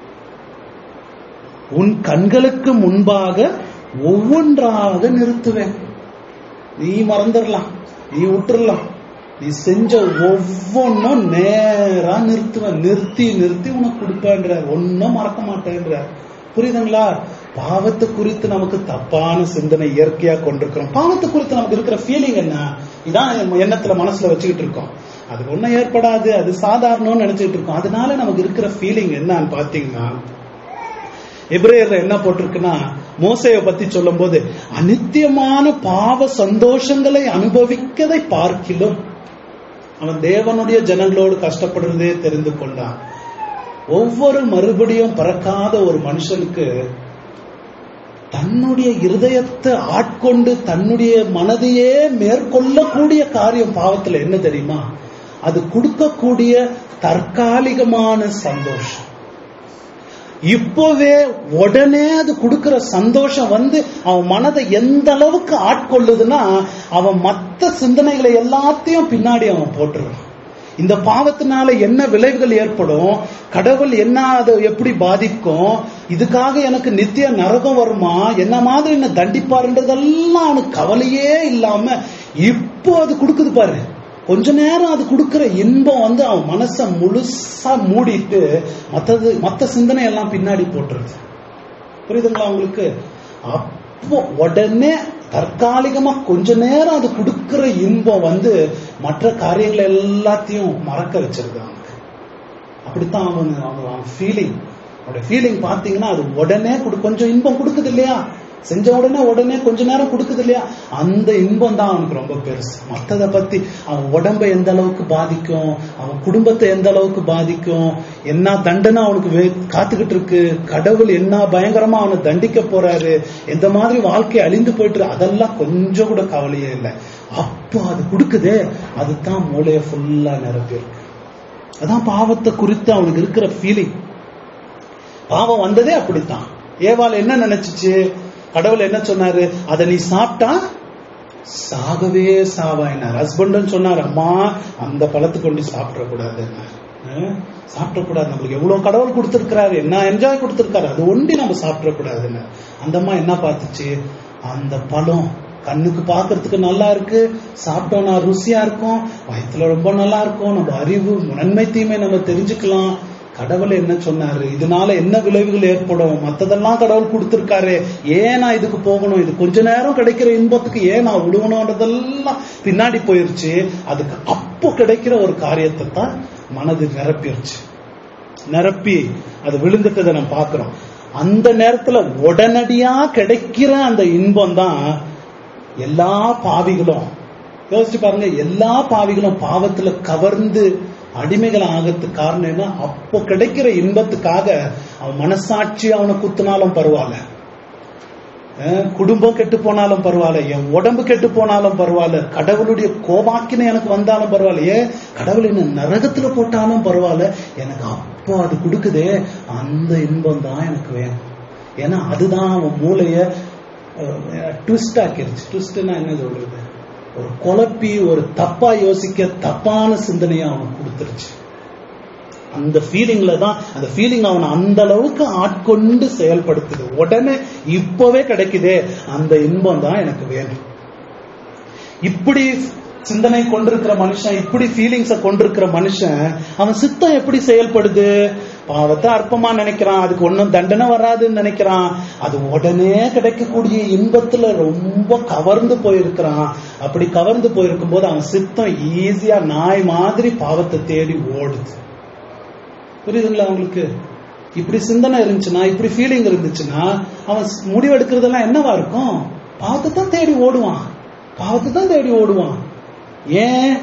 உன் கண்களுக்கு முன்பாக ஒவ்வொன்றாக நிறுத்துவேன் நீ மறந்துடலாம் நீ விட்டுறலாம் நீ செஞ்ச ஒவ்வொன்றும் நேரா நிறுத்துவேன் நிறுத்தி நிறுத்தி உனக்கு கொடுப்பேன்ற ஒன்னும் மறக்க மாட்டேன்ற புரியுதுங்களா பாவத்தை குறித்து நமக்கு தப்பான சிந்தனை இயற்கையா கொண்டிருக்கிறோம் பாவத்தை குறித்து நமக்கு இருக்கிற ஃபீலிங் என்ன இதான் எண்ணத்துல மனசுல வச்சுக்கிட்டு இருக்கோம் அது ஒன்றும் ஏற்படாது அது சாதாரணம்னு நினைச்சிட்டு இருக்கோம் அதனால நமக்கு இருக்கிற ஃபீலிங் என்னன்னு பாத்தீங்கன்னா எப்ரேயர்ல என்ன போட்டிருக்குன்னா மோசைய பத்தி சொல்லும் போது அனித்தியமான பாவ சந்தோஷங்களை அனுபவிக்கதை பார்க்கிலும் அவன் தேவனுடைய ஜனங்களோடு கஷ்டப்படுறதே தெரிந்து கொண்டான் ஒவ்வொரு மறுபடியும் பறக்காத ஒரு மனுஷனுக்கு தன்னுடைய இருதயத்தை ஆட்கொண்டு தன்னுடைய மனதையே மேற்கொள்ளக்கூடிய காரியம் பாவத்துல என்ன தெரியுமா அது கொடுக்கக்கூடிய தற்காலிகமான சந்தோஷம் இப்போவே உடனே அது கொடுக்கிற சந்தோஷம் வந்து அவன் மனதை எந்த அளவுக்கு ஆட்கொள்ளுதுன்னா அவன் மத்த சிந்தனைகளை எல்லாத்தையும் பின்னாடி அவன் போட்டுருவான் இந்த பாவத்தினால என்ன விளைவுகள் ஏற்படும் கடவுள் என்ன அதை எப்படி பாதிக்கும் இதுக்காக எனக்கு நித்திய நரகம் வருமா என்ன மாதிரி என்ன தண்டிப்பாருன்றதெல்லாம் அவனுக்கு கவலையே இல்லாம இப்போ அது கொடுக்குது பாரு கொஞ்ச நேரம் அது கொடுக்கிற இன்பம் வந்து அவன் மனச முழுசா மூடிட்டு மத்தது மத்த சிந்தனை எல்லாம் பின்னாடி போட்டுருது புரியுதுங்களா உங்களுக்கு அப்போ உடனே தற்காலிகமா கொஞ்ச நேரம் அது கொடுக்கிற இன்பம் வந்து மற்ற காரியங்கள் எல்லாத்தையும் மறக்க வச்சிருது அவனுக்கு அப்படித்தான் அவன் அவன் அவன் ஃபீலிங் அவனுடைய ஃபீலிங் பாத்தீங்கன்னா அது உடனே கொடு கொஞ்சம் இன்பம் கொடுக்குது இல்லையா செஞ்ச உடனே உடனே கொஞ்ச நேரம் கொடுக்குது இல்லையா அந்த இன்பம் தான் அவனுக்கு ரொம்ப பெருசு மத்தத பத்தி அவன் உடம்பை எந்த அளவுக்கு பாதிக்கும் அவன் குடும்பத்தை எந்த அளவுக்கு பாதிக்கும் என்ன தண்டனை அவனுக்கு வே- காத்துக்கிட்டு இருக்கு கடவுள் என்ன பயங்கரமா அவனை தண்டிக்க போறாரு எந்த மாதிரி வாழ்க்கை அழிந்து போயிட்டு இருக்கு, அதெல்லாம் கொஞ்சம் கூட கவலையே இல்லை அப்போ அது கொடுக்குதே அதுதான் மூளைய ஃபுல்லா நிரப்பியிருக்கு அதான் பாவத்தை குறித்து அவனுக்கு இருக்கிற ஃபீலிங் பாவம் வந்ததே அப்படித்தான் ஏவாள் என்ன நினைச்சுச்சு கடவுள் என்ன சொன்னாரு அதை நீ சாப்பிட்டா சாகவே சாவாயினார் ஹஸ்பண்ட் சொன்னார் அம்மா அந்த பழத்தை கொண்டு சாப்பிடக்கூடாது சாப்பிடக்கூடாது நம்மளுக்கு எவ்வளவு கடவுள் கொடுத்திருக்கிறாரு என்ன என்ஜாய் கொடுத்திருக்காரு அது ஒண்டி நம்ம சாப்பிடக்கூடாதுன்னு அந்த அம்மா என்ன பார்த்துச்சு அந்த பழம் கண்ணுக்கு பார்க்கிறதுக்கு நல்லா இருக்கு சாப்பிட்டோம்னா ருசியா இருக்கும் வயித்துல ரொம்ப நல்லா இருக்கும் நம்ம அறிவு நன்மை தீமை நம்ம தெரிஞ்சுக்கலாம் கடவுள் என்ன சொன்னாரு இதனால என்ன விளைவுகள் ஏற்படும் மத்ததெல்லாம் கடவுள் கொடுத்திருக்காரு ஏன் நான் இதுக்கு போகணும் இது கொஞ்ச நேரம் கிடைக்கிற இன்பத்துக்கு ஏன் நான் விடுவணும்ன்றதெல்லாம் பின்னாடி போயிருச்சு அதுக்கு அப்போ கிடைக்கிற ஒரு காரியத்தை தான் மனது நிரப்பிருச்சு நிரப்பி அது விழுந்துட்டதை நம்ம பார்க்கிறோம் அந்த நேரத்துல உடனடியா கிடைக்கிற அந்த இன்பம் தான் எல்லா பாவிகளும் யோசிச்சு பாருங்க எல்லா பாவிகளும் பாவத்துல கவர்ந்து அடிமைகள் ஆகிறதுக்கு காரணம் என்ன அப்போ கிடைக்கிற இன்பத்துக்காக அவன் மனசாட்சி அவனை குத்துனாலும் பரவாயில்ல அஹ் குடும்பம் கெட்டு போனாலும் பரவாயில்ல என் உடம்பு கெட்டு போனாலும் பரவாயில்ல கடவுளுடைய கோபாக்கினை எனக்கு வந்தாலும் பரவாயில்ல ஏன் கடவுள் என்ன நரகத்துல போட்டாலும் பரவாயில்ல எனக்கு அப்போ அது கொடுக்குதே அந்த இன்பம் தான் எனக்கு வேணும் ஏன்னா அதுதான் அவன் மூளைய ட்விஸ்ட் ஆக்கிருச்சு ட்விஸ்ட்னா என்ன சொல்றது ஒரு குழப்பி ஒரு தப்பா யோசிக்க தப்பான சிந்தனையை அவனுக்கு கொடுத்துருச்சு அந்த ஃபீலிங்ல தான் அந்த ஃபீலிங் அவனை அந்த அளவுக்கு ஆட்கொண்டு செயல்படுத்துது உடனே இப்பவே கிடைக்குதே அந்த இன்பம் தான் எனக்கு வேணும் இப்படி சிந்தனை கொண்டிருக்கிற மனுஷன் இப்படி ஃபீலிங்ஸ கொண்டிருக்கிற மனுஷன் அவன் சித்தம் எப்படி செயல்படுது பாவத்தை அற்பமா நினைக்கிறான் அதுக்கு ஒன்றும் தண்டனை வராதுன்னு நினைக்கிறான் அது உடனே கிடைக்கக்கூடிய இன்பத்துல ரொம்ப கவர்ந்து போயிருக்கிறான் அப்படி கவர்ந்து போயிருக்கும் போது அவன் சித்தம் ஈஸியா நாய் மாதிரி பாவத்தை தேடி ஓடுது புரியுதுங்களா அவங்களுக்கு இப்படி சிந்தனை இருந்துச்சுன்னா இப்படி ஃபீலிங் இருந்துச்சுன்னா அவன் முடிவு எடுக்கிறதெல்லாம் என்னவா இருக்கும் பாவத்தை தான் தேடி ஓடுவான் பாவத்தை தான் தேடி ஓடுவான் ஏன்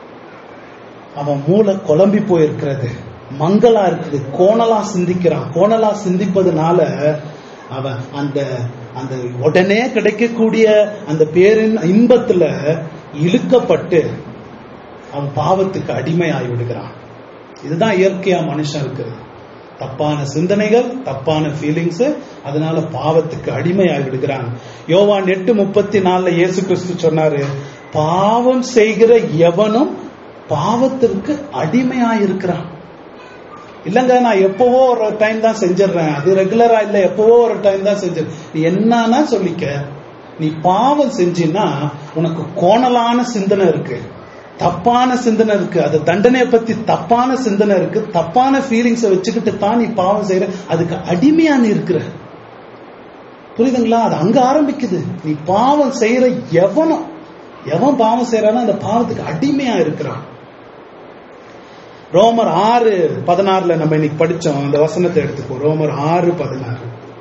அவன் மூளை குழம்பி போயிருக்கிறது மங்களா இருக்குது கோணலா சிந்திக்கிறான் கோணலா சிந்திப்பதுனால அவன் அந்த அந்த உடனே கிடைக்கக்கூடிய அந்த பேரின் இன்பத்துல இழுக்கப்பட்டு அவன் பாவத்துக்கு அடிமை ஆகி விடுகிறான் இதுதான் இயற்கையா மனுஷன் இருக்கிறது தப்பான சிந்தனைகள் தப்பான ஃபீலிங்ஸ் அதனால பாவத்துக்கு அடிமையாகி விடுகிறான் யோவான் எட்டு முப்பத்தி நாலுல இயேசு கிறிஸ்து சொன்னாரு பாவம் செய்கிற எவனும் பாவத்திற்கு அடிமையாயிருக்கிறான் இல்லங்க நான் எப்பவோ ஒரு டைம் தான் செஞ்சிடறேன் அது ரெகுலரா இல்ல எப்பவோ ஒரு டைம் தான் செஞ்சிடறேன் நீ என்னன்னா சொல்லிக்க நீ பாவம் செஞ்சின்னா உனக்கு கோணலான சிந்தனை இருக்கு தப்பான சிந்தனை இருக்கு அது தண்டனையை பத்தி தப்பான சிந்தனை இருக்கு தப்பான ஃபீலிங்ஸை வச்சுக்கிட்டு தான் நீ பாவம் செய்யற அதுக்கு அடிமையா நீ இருக்கிற புரியுதுங்களா அது அங்க ஆரம்பிக்குது நீ பாவம் செய்யற எவனும் எவன் பாவம் செய்யறானோ அந்த பாவத்துக்கு அடிமையா இருக்கிறான் ரோமர் ஆறு பதினாறுல நம்ம இன்னைக்கு படிச்சோம் அந்த வசனத்தை எடுத்துக்கோ ரோமர் ஆறு பதினாறு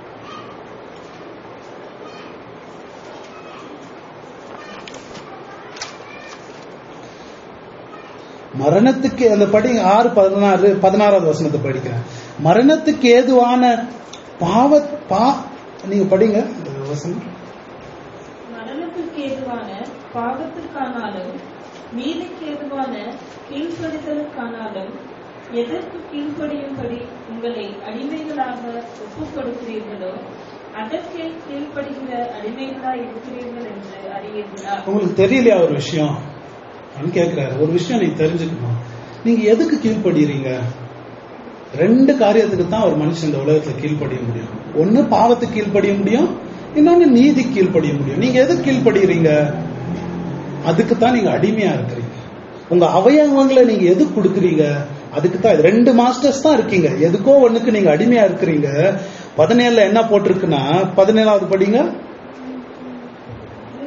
மரணத்துக்கு அந்த படி ஆறு பதினாறு பதினாறாவது வசனத்தை படிக்கிறேன் மரணத்துக்கு ஏதுவான பாவ பா நீங்க படிங்க இந்த வசனம் மரணத்துக்கு ஏதுவான பாவத்திற்கானாலும் நீதிக்கு ஏதுவான கீழ்ப்படிதலுக்கானாலும் எதற்கு கீழ்ப்படியும்படி உங்களை அடிமைகளாக ஒப்புக் கொடுக்கிறீர்களோ அதற்கு கீழ்ப்படுகிற அடிமைகளாய் இருக்கிறீர்கள் என்று அறிவீர்களா உங்களுக்கு தெரியலையா ஒரு விஷயம் அப்படின்னு கேட்கிறாரு ஒரு விஷயம் நீங்க தெரிஞ்சுக்கணும் நீங்க எதுக்கு கீழ்ப்படுறீங்க ரெண்டு காரியத்துக்கு தான் ஒரு மனுஷன் இந்த உலகத்துல கீழ்ப்படிய முடியும் ஒண்ணு பாவத்துக்கு கீழ்ப்படிய முடியும் இன்னொன்னு நீதி கீழ்ப்படிய முடியும் நீங்க எதுக்கு கீழ்ப்படுறீங்க அதுக்கு தான் நீங்க அடிமையா இருக்கிறீங்க உங்க அவயவங்களை நீங்க எதுக்கு கொடுக்குறீங்க அதுக்கு தான் இது ரெண்டு மாஸ்டர்ஸ் தான் இருக்கீங்க எதுக்கோ ஒண்ணுக்கு நீங்க அடிமையா இருக்கிறீங்க பதினேழுல என்ன போட்டிருக்குன்னா பதினேழாவது படிங்க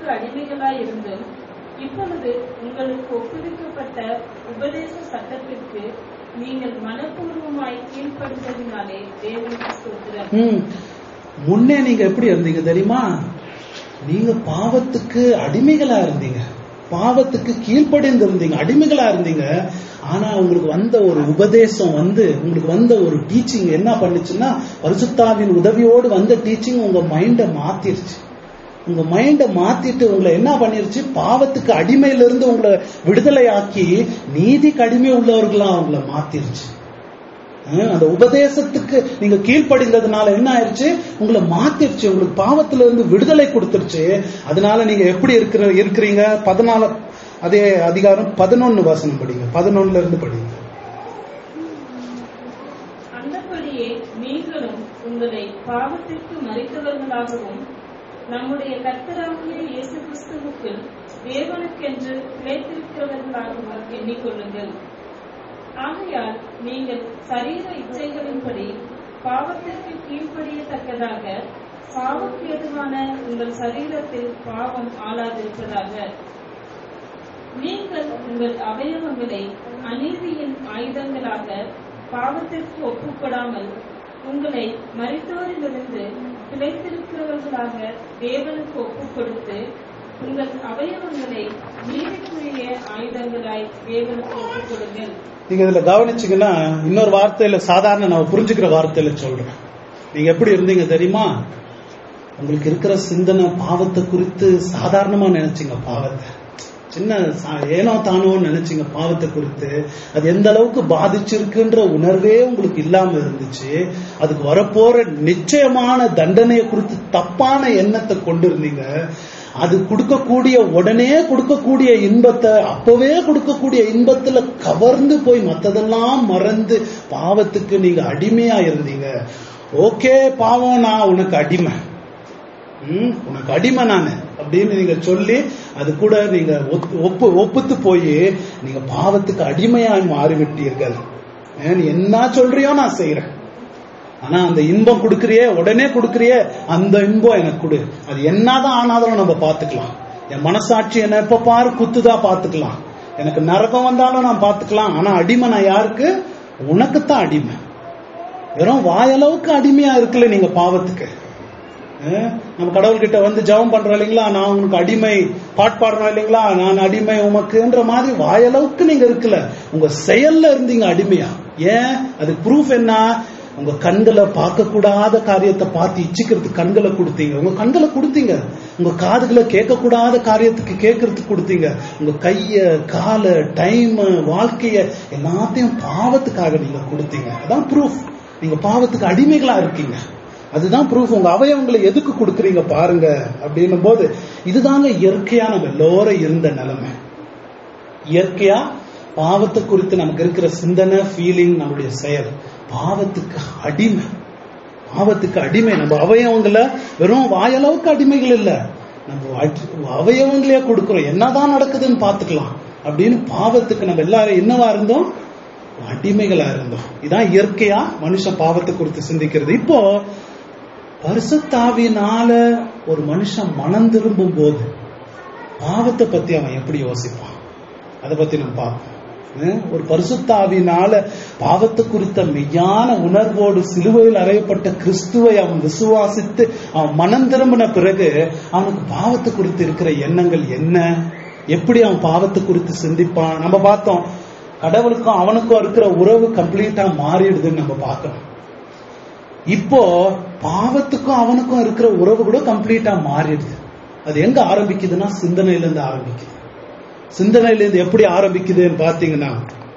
பாவத்திற்கு அடிமைகளாய் இருந்தும் இப்பொழுது உங்களுக்கு ஒப்புவிக்கப்பட்ட உபதேச சட்டத்திற்கு நீங்கள் மனப்பூர்வமாய் கீழ்ப்படுத்ததினாலே தேவனுக்கு ஸ்தோத்திரம் ம். முன்னே நீங்க எப்படி இருந்தீங்க தெரியுமா நீங்க பாவத்துக்கு அடிமைகளா இருந்தீங்க பாவத்துக்கு கீழ்ப்படிந்து இருந்தீங்க அடிமைகளா இருந்தீங்க ஆனா உங்களுக்கு வந்த ஒரு உபதேசம் வந்து உங்களுக்கு வந்த ஒரு டீச்சிங் என்ன பண்ணுச்சுன்னா பரிசுத்தாவின் உதவியோடு வந்த டீச்சிங் உங்க மைண்ட மாத்திருச்சு உங்க மைண்ட மாத்திட்டு உங்களை என்ன பண்ணிருச்சு பாவத்துக்கு அடிமையில இருந்து உங்களை விடுதலை ஆக்கி நீதிக்கு அடிமை உள்ளவர்களா உங்களை மாத்திருச்சு ஹம், அந்த உபதேசத்துக்கு நீங்க கீழ்ப்படிந்ததுனால என்ன ஆயிருச்சு உங்களை மாத்திருச்சு உங்களுக்கு பாவத்துல இருந்து விடுதலை கொடுத்துருச்சு அதனால நீங்க எப்படி இருக்கிற இருக்கிறீங்க பதினாலு அதே அதிகாரம் பதினொன்னு வசனம் படிங்க பதினொன்னுல இருந்து படிங்க அந்தபடியே நீங்களும் உங்களை பாவத்திற்கு மறித்தவர்களாகவும் நம்முடைய கர்த்தராகிய இயேசு கிறிஸ்துவுக்குள் தேவனுக்கென்று பிழைத்திருக்கிறவர்களாகவும் எண்ணிக்கொள்ளுங்கள் ஆகையால் நீங்கள் சரீர இச்சைகளின்படி பாவத்திற்கு கீழ்ப்படியத்தக்கதாக பாவக்கு எதுவான உங்கள் சரீரத்தில் பாவம் ஆளாதிருப்பதாக நீங்கள் உங்கள் அவயவங்களை அநீதியின் ஆயுதங்களாக பாவத்திற்கு ஒப்புக்கொடாமல் உங்களை மரித்தோரிலிருந்து பிழைத்திருக்கிறவர்களாக தேவனுக்கு ஒப்புக் கொடுத்து உங்கள் அவயவங்களை நீதிக்குரிய ஆயுதங்களாய் தேவனுக்கு ஒப்புக் கொடுங்கள் நீங்க இதுல கவனிச்சீங்கன்னா இன்னொரு வார்த்தையில சாதாரண நம்ம புரிஞ்சுக்கிற வார்த்தையில சொல்றேன் நீங்க எப்படி இருந்தீங்க தெரியுமா உங்களுக்கு இருக்கிற சிந்தனை பாவத்தை குறித்து சாதாரணமா நினைச்சீங்க பாவத்தை சின்ன சா- ஏனோ தானோன்னு நினைச்சீங்க பாவத்தை குறித்து அது எந்த அளவுக்கு பாதிச்சிருக்குன்ற உணர்வே உங்களுக்கு இல்லாம இருந்துச்சு அதுக்கு வரப்போற நிச்சயமான தண்டனையை குறித்து தப்பான எண்ணத்தை கொண்டு இருந்தீங்க அது கொடுக்கக்கூடிய உடனே கொடுக்கக்கூடிய இன்பத்தை அப்பவே கொடுக்கக்கூடிய இன்பத்துல கவர்ந்து போய் மத்ததெல்லாம் மறந்து பாவத்துக்கு நீங்க அடிமையா இருந்தீங்க ஓகே பாவம் நான் உனக்கு அடிமை ம், உனக்கு அடிமை நானு அப்படின்னு நீங்க சொல்லி அது கூட நீங்க ஒத்து- ஒப்பு ஒப்புத்து போய் நீங்க பாவத்துக்கு அடிமையாய் மாறிவிட்டீர்கள் ஏ, நீ என்ன சொல்றியோ நான் செய்யறேன் ஆனா அந்த இன்பம் கொடுக்கறியே உடனே கொடுக்கறியே அந்த இன்பம் எனக்கு கொடு அது என்னதான் ஆனாலும் நம்ம பாத்துக்கலாம் என் மனசாட்சி என்ன எப்ப பாரு குத்துதா பாத்துக்கலாம் எனக்கு நரகம் வந்தாலும் நான் பாத்துக்கலாம் ஆனா அடிமை நான் யாருக்கு உனக்குத்தான் அடிமை வெறும் வாயளவுக்கு அடிமையா இருக்குல்ல நீங்க பாவத்துக்கு அஹ், நம்ம கடவுள்கிட்ட வந்து ஜெபம் பண்றோம் இல்லைங்களா நான் உனக்கு அடிமை பாட்டு பாடுறோம் இல்லைங்களா நான் அடிமை உமக்குன்ற மாதிரி வாயளவுக்கு நீங்க இருக்குல்ல உங்க செயல்ல இருந்தீங்க அடிமையா ஏன் அது ப்ரூஃப் என்ன உங்க கண்களை பார்க்க கூடாத காரியத்தை பார்த்து இச்சிக்கிறதுக்கு கண்களை கொடுத்தீங்க உங்க கண்களை கொடுத்தீங்க உங்க காதுகளை கேட்க கூடாத காரியத்துக்கு கேட்கறதுக்கு கொடுத்தீங்க உங்க கைய கால டைம் வாழ்க்கைய எல்லாத்தையும் பாவத்துக்காக நீங்க கொடுத்தீங்க அதான் ப்ரூஃப் நீங்க பாவத்துக்கு அடிமைகளா இருக்கீங்க அதுதான் ப்ரூஃப் உங்க அவயவங்களை எதுக்கு கொடுக்குறீங்க பாருங்க அப்படின்னும் போது இதுதாங்க இயற்கையா நம்ம எல்லோரும் இருந்த நிலைமை இயற்கையா பாவத்தை குறித்து நமக்கு இருக்கிற சிந்தனை ஃபீலிங் நம்மளுடைய செயல் பாவத்துக்கு அடிமை பாவத்துக்கு அடிமை நம்ம அவயவங்களை வெறும் வாயளவுக்கு அடிமைகள் இல்ல நம்ம அடி- அவயவங்களே கொடுக்கிறோம் என்னதான் நடக்குதுன்னு பாத்துக்கலாம் அப்படின்னு பாவத்துக்கு நம்ம எல்லாரும் என்னவா இருந்தோம் அடிமைகளா இருந்தோம் இதான் இயற்கையா மனுஷன் பாவத்தை குறித்து சிந்திக்கிறது இப்போ பரிசுத்தாவினால ஒரு மனுஷன் மனம் திரும்பும் போது பாவத்தை பத்தி அவன் எப்படி யோசிப்பான் அதை பத்தி நம்ம பார்ப்போம் ஹம், ஒரு பரிசுத்தாவினால பாவத்தை குறித்த மெய்யான உணர்வோடு சிலுவையில் அறையப்பட்ட கிறிஸ்துவை அவன் விசுவாசித்து அவன் மனம் திரும்பின பிறகு அவனுக்கு பாவத்தை குறித்து இருக்கிற எண்ணங்கள் என்ன எப்படி அவன் பாவத்தை குறித்து சிந்திப்பான் நம்ம பார்த்தோம் கடவுளுக்கும் அவனுக்கும் இருக்கிற உறவு கம்ப்ளீட்டா மாறிடுதுன்னு நம்ம பார்க்கணும் இப்போ பாவத்துக்கும் அவனுக்கும் இருக்கிற உறவு கூட கம்ப்ளீட்டா மாறிடுது அது எங்க ஆரம்பிக்குதுன்னா சிந்தனையில இருந்து ஆரம்பிக்குது சிந்தனையில இருந்து எப்படி ஆரம்பிக்குதுன்னு பாத்தீங்கன்னா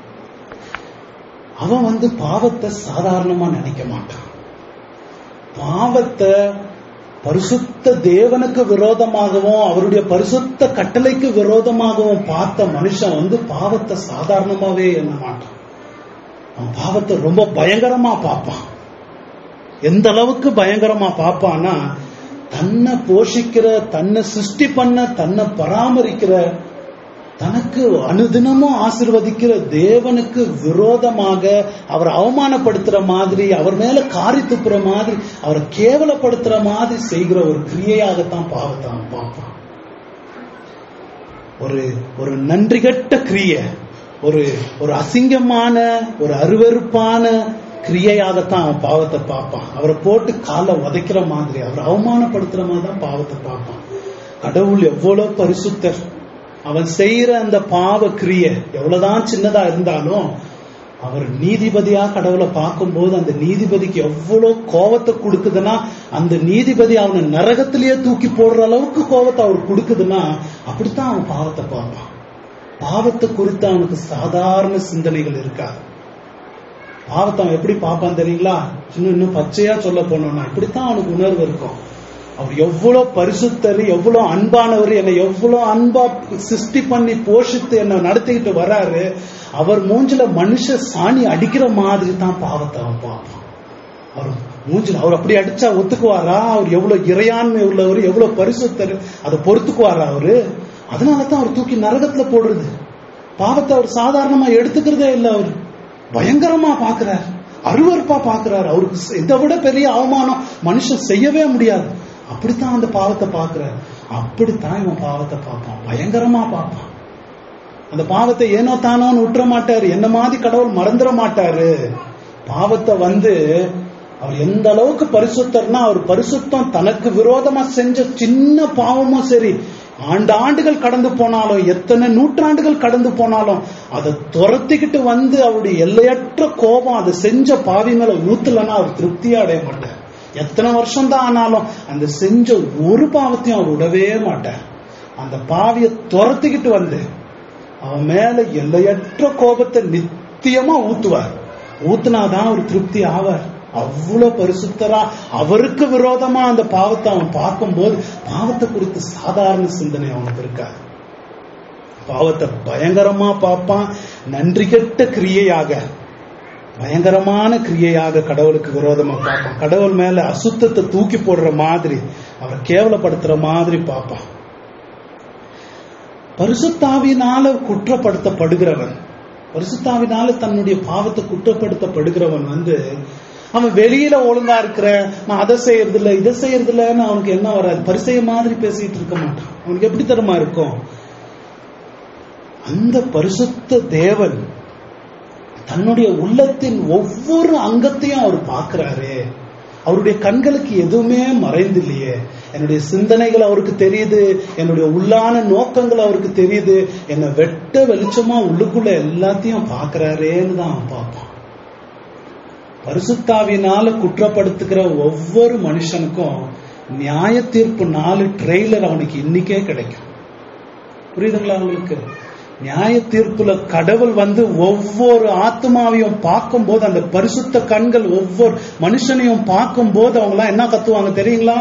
அவன் வந்து பாவத்தை சாதாரணமா நினைக்க மாட்டான் பாவத்தை பரிசுத்த தேவனுக்கு விரோதமாகவும் அவருடைய பரிசுத்த கட்டளைக்கு விரோதமாகவும் பார்த்த மனுஷன் வந்து பாவத்தை சாதாரணமாவே எண்ண மாட்டான் அவன் பாவத்தை ரொம்ப பயங்கரமா பார்ப்பான் எந்த அளவுக்கு பயங்கரமா பார்ப்பான்னா தன்னை போஷிக்கிற தன்னை சிருஷ்டி பண்ண தன்னை பராமரிக்கிற தனக்கு அனுதினமும் ஆசிர்வதிக்கிற தேவனுக்கு விரோதமாக அவரை அவமானப்படுத்துற மாதிரி அவர் மேல காரி துப்புற மாதிரி அவரை கேவலப்படுத்துற மாதிரி செய்கிற ஒரு கிரியையாகத்தான் பாவத்தை அவன் பார்ப்பான் ஒரு ஒரு நன்றிகட்ட கிரியை ஒரு ஒரு அசிங்கமான ஒரு அருவருப்பான கிரியையாகத்தான் அவன் பாவத்தை பார்ப்பான் அவரை போட்டு காலை உதைக்கிற மாதிரி அவரை அவமானப்படுத்துற மாதிரி தான் பாவத்தை பார்ப்பான் கடவுள் எவ்வளவு பரிசுத்தர் அவன் செய்யற அந்த பாவ கிரியை எவ்வளவுதான் சின்னதா இருந்தாலும் அவர் நீதிபதியா கடவுளை பார்க்கும்போது அந்த நீதிபதிக்கு எவ்வளவு கோவத்தை கொடுக்குதுன்னா அந்த நீதிபதி அவனை நரகத்திலேயே தூக்கி போடுற அளவுக்கு கோவத்தை அவர் கொடுக்குதுன்னா அப்படித்தான் அவன் பாவத்தை பார்ப்பான் பாவத்தை குறித்து அவனுக்கு சாதாரண சிந்தனைகள் இருக்காது பாவத்தை அவன் எப்படி பார்ப்பான் தெரியுங்களா இன்னும் இன்னும் பச்சையா சொல்ல போனோம்னா இப்படித்தான் அவனுக்கு உணர்வு இருக்கும் அவர் எவ்வளவு பரிசுத்தர் எவ்வளவு அன்பானவர் என்னை எவ்வளவு அன்பா சிருஷ்டி பண்ணி போஷித்து என்னை நடத்திக்கிட்டு வராரு அவர் மூஞ்சில மனுஷ சாணி அடிக்கிற மாதிரி தான் பாவத்தை அவன் பார்ப்பான் அவர் மூஞ்சில அவர் அப்படி அடிச்சா ஒத்துக்குவாரா அவர் எவ்வளவு இறையாண்மை உள்ளவர் எவ்வளவு பரிசுத்தர் அதை பொறுத்துக்குவாரா அவரு அதனால தான் அவர் தூக்கி நரகத்துல போடுறது பாவத்தை அவர் சாதாரணமா எடுத்துக்கிறதே இல்லை அவர் பயங்கரமா பாக்குறார் அருவருப்பா பாக்குறாரு அவருக்கு இதை விட பெரிய அவமானம் மனுஷன் செய்யவே முடியாது அப்படித்தான் அந்த பாவத்தை பாக்குறாரு அப்படித்தான் இவன் பாவத்தை பார்ப்பான் பயங்கரமா பார்ப்பான் அந்த பாவத்தை ஏனோ தானோன்னு விட்டுற மாட்டாரு என்ன மாதிரி கடவுள் மறந்துட மாட்டாரு பாவத்தை வந்து அவர் எந்த அளவுக்கு பரிசுத்தர்னா அவர் பரிசுத்தம் தனக்கு விரோதமா செஞ்ச சின்ன பாவமும் சரி ஆண்டாண்டுகள் கடந்து போனாலும் எத்தனை நூற்றாண்டுகள் கடந்து போனாலும் அதை துரத்திக்கிட்டு வந்து அவருடைய எல்லையற்ற கோபம் அதை செஞ்ச பாவி மேல ஊத்தலன்னா அவர் திருப்தியா அடைய மாட்டார் எத்தனை வருஷம் தான் ஆனாலும் அந்த செஞ்ச ஒரு பாவத்தையும் அவர் விடவே மாட்டார் அந்த பாவியை துரத்திக்கிட்டு வந்து அவன் மேல எல்லையற்ற கோபத்தை நித்தியமா ஊத்துவார் ஊத்துனாதான் அவர் திருப்தி ஆவார் அவ்வளவு பரிசுத்தரா அவருக்கு விரோதமா அந்த பாவத்தை அவன் பார்க்கும்போது பாவத்தை குறித்து சாதாரண சிந்தனை அவனுக்கு இருக்காது பாவத்தை பயங்கரமா பார்ப்பான் நன்றி கெட்ட கிரியையாக பயங்கரமான கிரியையாக கடவுளுக்கு விரோதமா பார்ப்பான் கடவுள் மேல அசுத்தத்தை தூக்கி போடுற மாதிரி அவரை கேவலப்படுத்துற மாதிரி பார்ப்பான் பரிசுத்தாவினால குற்றப்படுத்தப்படுகிறவன் பரிசுத்தாவினால தன்னுடைய பாவத்தை குற்றப்படுத்தப்படுகிறவன் வந்து அவன் வெளியில ஒழுங்கா இருக்கிற நான் அதை செய்யறது இல்ல இதை செய்யறது இல்லன்னு அவனுக்கு என்ன வராது பரிசைய மாதிரி பேசிட்டு இருக்க மாட்டான் அவனுக்கு எப்படி தரமா இருக்கும் அந்த பரிசுத்த தேவன் தன்னுடைய உள்ளத்தின் ஒவ்வொரு அங்கத்தையும் அவர் பார்க்கிறாரு அவருடைய கண்களுக்கு எதுவுமே மறைந்து இல்லையே என்னுடைய சிந்தனைகள் அவருக்கு தெரியுது என்னுடைய உள்ளான நோக்கங்கள் அவருக்கு தெரியுது என்னை வெட்ட வெளிச்சமா உள்ளுக்குள்ள எல்லாத்தையும் பார்க்கிறாரேன்னு தான் அவன் பார்ப்பான் பரிசுத்தாவினால குற்றப்படுத்துகிற ஒவ்வொரு மனுஷனுக்கும் நியாய தீர்ப்பு நாலு ட்ரெய்லர் அவனுக்கு இன்னைக்கே கிடைக்கும் புரியுதுங்களா அவங்களுக்கு நியாய தீர்ப்புல கடவுள் வந்து ஒவ்வொரு ஆத்மாவையும் பார்க்கும்போது அந்த பரிசுத்த கண்கள் ஒவ்வொரு மனுஷனையும் பார்க்கும்போது அவங்க எல்லாம் என்ன கத்துவாங்க தெரியுங்களா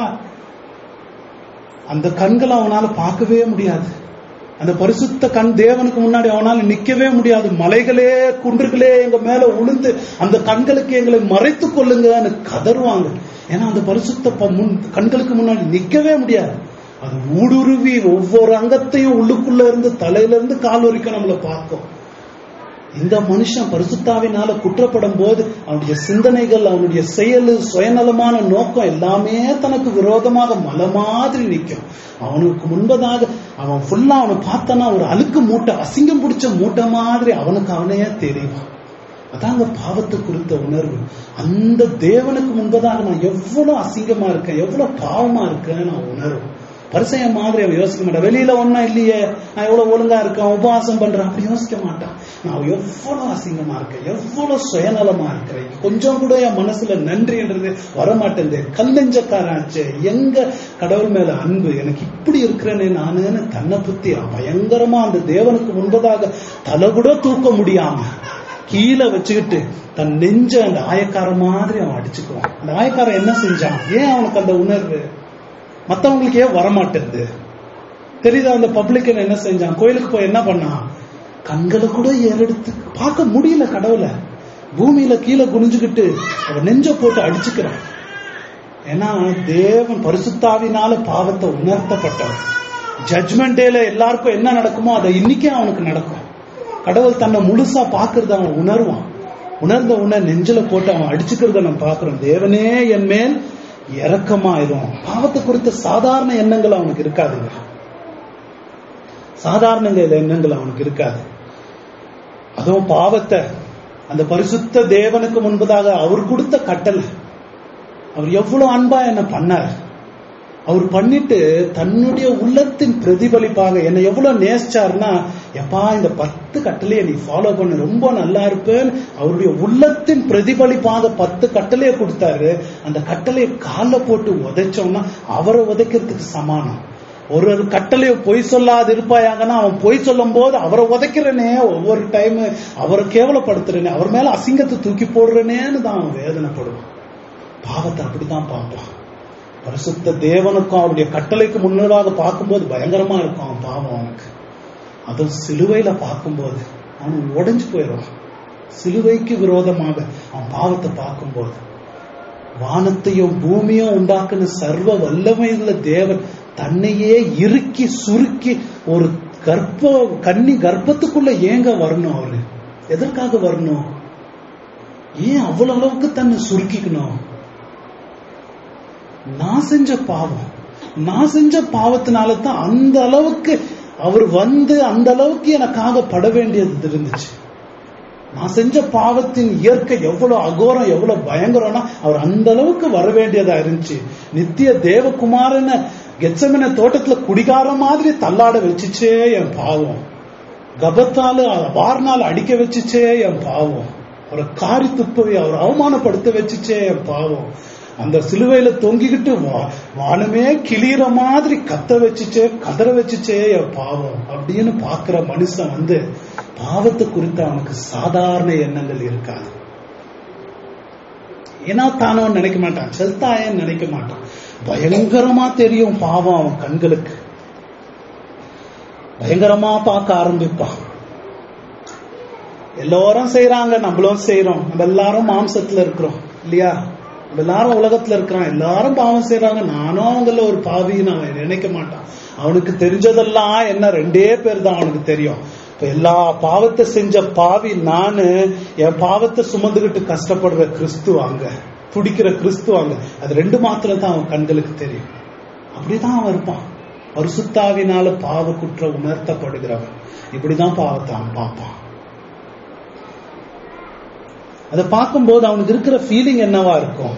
அந்த கண்களை அவனால பார்க்கவே முடியாது அந்த பரிசுத்த கண் தேவனுக்கு முன்னாடி அவனால நிக்கவே முடியாது மலைகளே குன்றுகளே எங்க மேல உளுந்து அந்த கண்களுக்கு எங்களை மறைத்து கொள்ளுங்கன்னு கதறுவாங்க ஏன்னா அந்த பரிசுத்த முன் கண்களுக்கு முன்னாடி நிக்கவே முடியாது அது ஊடுருவி ஒவ்வொரு அங்கத்தையும் உள்ளுக்குள்ள இருந்து தலையில இருந்து கால் வரைக்கும் நம்மளை பார்க்கும் இந்த மனுஷன் பரிசுத்தாவினால குற்றப்படும் போது அவனுடைய சிந்தனைகள் அவனுடைய செயல் சுயநலமான நோக்கம் எல்லாமே தனக்கு விரோதமாக மலை மாதிரி நிற்கும் அவனுக்கு முன்பதாக அவன் ஃபுல்லா அவனை பார்த்தானா ஒரு அழுக்கு மூட்டை அசிங்கம் பிடிச்ச மூட்டை மாதிரி அவனுக்கு அவனையே தெரியும் அதாங்க பாவத்தை குறித்த உணர்வு அந்த தேவனுக்கு முன்பதாக நான் எவ்வளவு அசிங்கமா இருக்கேன் எவ்வளவு பாவமா இருக்கேன்னு நான் உணர்வு பரிசைய மாதிரி அவன் யோசிக்க மாட்டான் வெளியில ஒன்னும் இல்லையே நான் எவ்வளவு ஒழுங்கா இருக்கேன் உபவாசம் பண்றேன் அப்படி யோசிக்க மாட்டான் நான் எவ்வளவு அசிங்கமா இருக்கேன் எவ்வளவு சுயநலமா இருக்கிறேன் கொஞ்சம் கூட என் மனசுல நன்றின்றது வரமாட்டேன் கல்லெஞ்சக்காராச்சு எங்க கடவுள் மேல அன்பு எனக்கு இப்படி இருக்கிறேனே நானுன்னு தன்னை பத்தி பயங்கரமா அந்த தேவனுக்கு முன்பதாக தலை கூட தூக்க முடியாம கீழே வச்சுக்கிட்டு தன் நெஞ்ச அந்த ஆயக்கார மாதிரி அவன் அடிச்சுக்குவான் அந்த ஆயக்காரன் என்ன செஞ்சான் ஏன் அவனுக்கு அந்த உணர்வு மத்தவங்களுக்கு ஏன் வரமாட்டேது தெரியுதா அந்த பப்ளிக் என்ன செஞ்சான் கோயிலுக்கு போய் என்ன பண்ணான் கண்களை கூட ஏறெடுத்து பார்க்க முடியல கடவுளை பூமியில கீழே குனிஞ்சுக்கிட்டு அவன் நெஞ்ச போட்டு அடிச்சுக்கிறான் ஏன்னா தேவன் பரிசுத்தாவினால பாவத்தை உணர்த்தப்பட்டவன் ஜட்மெண்ட் டேல எல்லாருக்கும் என்ன நடக்குமோ அதை இன்னைக்கே அவனுக்கு நடக்கும் கடவுள் தன்னை முழுசா பாக்குறத அவன் உணர்வான் உணர்ந்த உடனே நெஞ்சில போட்டு அவன் அடிச்சுக்கிறத நம்ம பாக்குறோம் தேவனே என் மேல் இறக்கமாயிரும் பாவத்தை குறித்த சாதாரண எண்ணங்கள் அவனுக்கு இருக்காதுங்க சாதாரண எண்ணங்கள் அவனுக்கு இருக்காது அதுவும் பாவத்தை அந்த பரிசுத்த தேவனுக்கு முன்பதாக அவர் கொடுத்த கட்டளை அவர் எவ்வளவு அன்பா என்ன பண்ணார் அவர் பண்ணிட்டு தன்னுடைய உள்ளத்தின் பிரதிபலிப்பாக என்னை எவ்வளவு நேசிச்சாருன்னா எப்பா இந்த பத்து கட்டளையை நீ ஃபாலோ பண்ணு ரொம்ப நல்லா இருப்பேன் அவருடைய உள்ளத்தின் பிரதிபலிப்பாக பத்து கட்டளையை கொடுத்தாரு அந்த கட்டளையை கால போட்டு உதைச்சோம்னா அவரை உதைக்கிறதுக்கு சமானம் ஒரு ஒரு கட்டளையை பொய் சொல்லாது இருப்பாயாங்கன்னா அவன் பொய் சொல்லும் போது அவரை உதைக்கிறனே ஒவ்வொரு டைம் அவரை கேவலப்படுத்துறனே அவர் மேல அசிங்கத்தை தூக்கி போடுறனேன்னு தான் அவன் வேதனைப்படுவான் பாவத்தை அப்படித்தான் பார்ப்பான் பரிசுத்த தேவனுக்கும் அவருடைய கட்டளைக்கு முன்னதாக பார்க்கும்போது பயங்கரமா இருக்கும் அவன் பாவம் அவனுக்கு அதுவும் சிலுவையில பார்க்கும்போது அவன் உடைஞ்சு போயிடுவான் சிலுவைக்கு விரோதமாக அவன் பாவத்தை பார்க்கும்போது வானத்தையும் பூமியும் உண்டாக்குன சர்வ வல்லமையுள்ள தேவன் தன்னையே இறுக்கி சுருக்கி ஒரு கர்ப்ப கன்னி கர்ப்பத்துக்குள்ள ஏங்க வரணும் அவரு எதற்காக வரணும் ஏன் அவ்வளவு அளவுக்கு தன்னை சுருக்கிக்கணும் நான் செஞ்ச பாவம் நான் செஞ்ச பாவத்தினால தான் அந்த அளவுக்கு அவர் வந்து அந்த அளவுக்கு எனக்காக பட வேண்டியது இருந்துச்சு நான் செஞ்ச பாவத்தின் இயற்கை எவ்வளவு அகோரம் எவ்வளவு பயங்கரம்னா அவர் அந்த அளவுக்கு வர வேண்டியதா இருந்துச்சு நித்திய தேவகுமாரன கெச்சமன தோட்டத்துல குடிகார மாதிரி தள்ளாட வச்சுச்சே என் பாவம் கபத்தால வார்னால் அடிக்க வச்சுச்சே என் பாவம் அவரை காரி துப்பவி அவர் அவமானப்படுத்த வச்சுச்சே என் பாவம் அந்த சிலுவையில தொங்கிக்கிட்டு வா- வானமே கிளியிற மாதிரி கத்த வச்சுச்சே கதற வச்சுச்சே என் பாவம் அப்படின்னு பாக்குற மனுஷன் வந்து பாவத்தை குறித்து அவனுக்கு சாதாரண எண்ணங்கள் இருக்காது ஏன்னா தானோ நினைக்க மாட்டான் செல்தாயன்னு நினைக்க மாட்டான் பயங்கரமா தெரியும் பாவம் அவன் கண்களுக்கு பயங்கரமா பார்க்க ஆரம்பிப்பான் எல்லாரும் செய்யறாங்க நம்மளும் செய்யறோம் நம்ம எல்லாரும் மாம்சத்துல இருக்கிறோம் இல்லையா நம்ம எல்லாரும் உலகத்துல இருக்கிறோம் எல்லாரும் பாவம் செய்யறாங்க நானும் அவங்கள ஒரு பாவின்னு அவன் நினைக்க மாட்டான் அவனுக்கு தெரிஞ்சதெல்லாம் என்ன ரெண்டே பேர் தான் அவனுக்கு தெரியும் இப்ப எல்லா பாவத்தை செஞ்ச பாவி நானு என் பாவத்தை சுமந்துகிட்டு கஷ்டப்படுற கிறிஸ்து அங்க துடிக்கிற கிறிஸ்து அங்க அது ரெண்டு மாத்திரம் தான் அவன் கண்களுக்கு தெரியும் அப்படிதான் அவன் இருப்பான் பரிசுத்தாவினால பாவ குற்றம் உணர்த்தப்படுகிறவன் இப்படிதான் பாவத்தை அவன் பார்ப்பான் அதை பார்க்கும்போது அவனுக்கு இருக்கிற ஃபீலிங் என்னவா இருக்கும்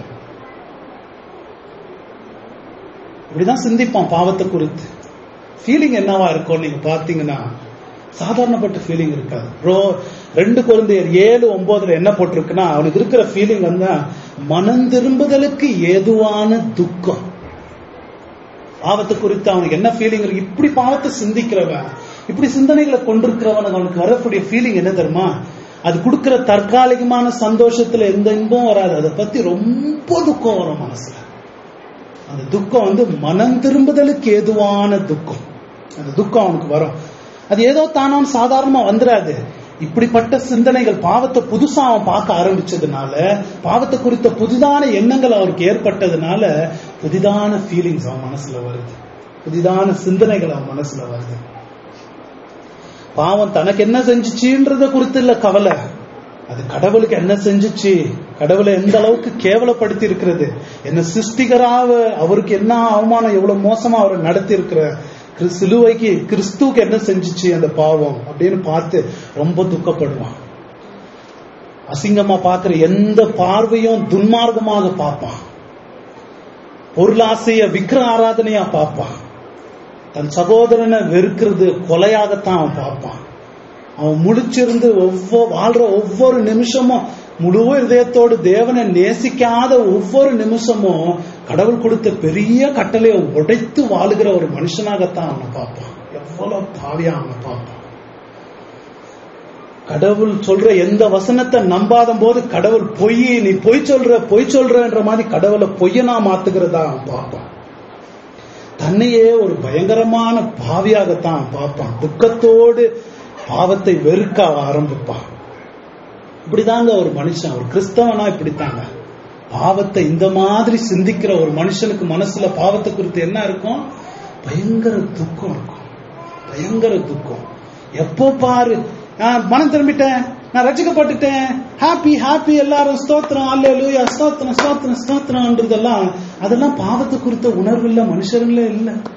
இப்படிதான் சிந்திப்பான் பாவத்தை குறித்து ஃபீலிங் என்னவா இருக்கும் நீங்க பாத்தீங்கன்னா சாதாரணப்பட்ட ஃபீலிங் இருக்காது ரோ ரெண்டு குழந்தையர் ஏழு ஒன்பதுல என்ன போட்டிருக்குன்னா அவனுக்கு இருக்கிற ஃபீலிங் வந்து மனம் திரும்புதலுக்கு ஏதுவான துக்கம் பாவத்தை குறித்து அவனுக்கு என்ன ஃபீலிங் இருக்கு இப்படி பாவத்தை சிந்திக்கிறவன் இப்படி சிந்தனைகளை கொண்டிருக்கிறவன் அவனுக்கு வரக்கூடிய ஃபீலிங் என்ன தெரியுமா அது கொடுக்கிற தற்காலிகமான சந்தோஷத்துல எந்த இன்பம் வராது அதை பத்தி ரொம்ப துக்கம் வரும் மனசுல அந்த துக்கம் வந்து மனம் திரும்புதலுக்கு ஏதுவான துக்கம் அந்த துக்கம் அவனுக்கு வரும் அது ஏதோ தானான் சாதாரணமா வந்துடாது இப்படிப்பட்ட சிந்தனைகள் பாவத்தை புதுசா அவன் பார்க்க ஆரம்பிச்சதுனால பாவத்தை குறித்த புதிதான எண்ணங்கள் அவருக்கு ஏற்பட்டதுனால புதிதான ஃபீலிங்ஸ் அவன் மனசுல வருது புதிதான சிந்தனைகள் அவன் மனசுல வருது பாவம் தனக்கு என்ன செஞ்சுச்சுன்றத குறித்து இல்ல கவலை அது கடவுளுக்கு என்ன செஞ்சுச்சு கடவுளை எந்த அளவுக்கு கேவலப்படுத்தி இருக்கிறது என்ன சிருஷ்டிகராவ அவருக்கு என்ன அவமானம் எவ்வளவு மோசமா அவரை நடத்தி இருக்கிற கிறிஸ்- சிலுவைக்கு கிறிஸ்துவுக்கு என்ன செஞ்சுச்சு அந்த பாவம் அப்படின்னு பார்த்து ரொம்ப துக்கப்படுவான் அசிங்கமா பார்க்கிற எந்த பார்வையும் துன்மார்க்கமாக பார்ப்பான் பொருளாசைய விக்கிர ஆராதனையா பார்ப்பான் தன் சகோதரனை வெறுக்கிறது கொலையாகத்தான் அவன் பார்ப்பான் அவன் முழிச்சிருந்து ஒவ்வொரு வாழ்ற ஒவ்வொரு நிமிஷமும் முழு இதயத்தோடு தேவனை நேசிக்காத ஒவ்வொரு நிமிஷமும் கடவுள் கொடுத்த பெரிய கட்டளையை உடைத்து வாழுகிற ஒரு மனுஷனாகத்தான் அவனை பார்ப்பான் எவ்வளவு பாவியா அவனை பார்ப்பான் கடவுள் சொல்ற எந்த வசனத்தை நம்பாத போது கடவுள் பொய் நீ பொய் சொல்ற பொய் சொல்றன்ற மாதிரி கடவுளை பொய்யனா மாத்துகிறதா அவன் பார்ப்பான் தன்னையே ஒரு பயங்கரமான பாவியாகத்தான் பார்ப்பான் துக்கத்தோடு பாவத்தை வெறுக்க ஆரம்பிப்பான் இப்படிதாங்க ஒரு மனுஷன் ஒரு கிறிஸ்தவனா இப்படித்தாங்க பாவத்தை இந்த மாதிரி சிந்திக்கிற ஒரு மனுஷனுக்கு மனசுல பாவத்தை குறித்து என்ன இருக்கும் பயங்கர துக்கம் இருக்கும் பயங்கர துக்கம் எப்போ பாரு நான் மனம் திரும்பிட்டேன் நான் ரசிக்கப்பட்டுட்டேன் ஹாப்பி ஹாப்பி எல்லாரும் ஸ்தோத்திரம் அல்ல லூயா ஸ்தோத்திரம் ஸ்தோத்திரம் ஸ்தோத்திரம்ன்றதெல்லாம் அதெல்லாம் பாவத்தை குறித்த உணர்வு இல்ல மனுஷர்களே இல்ல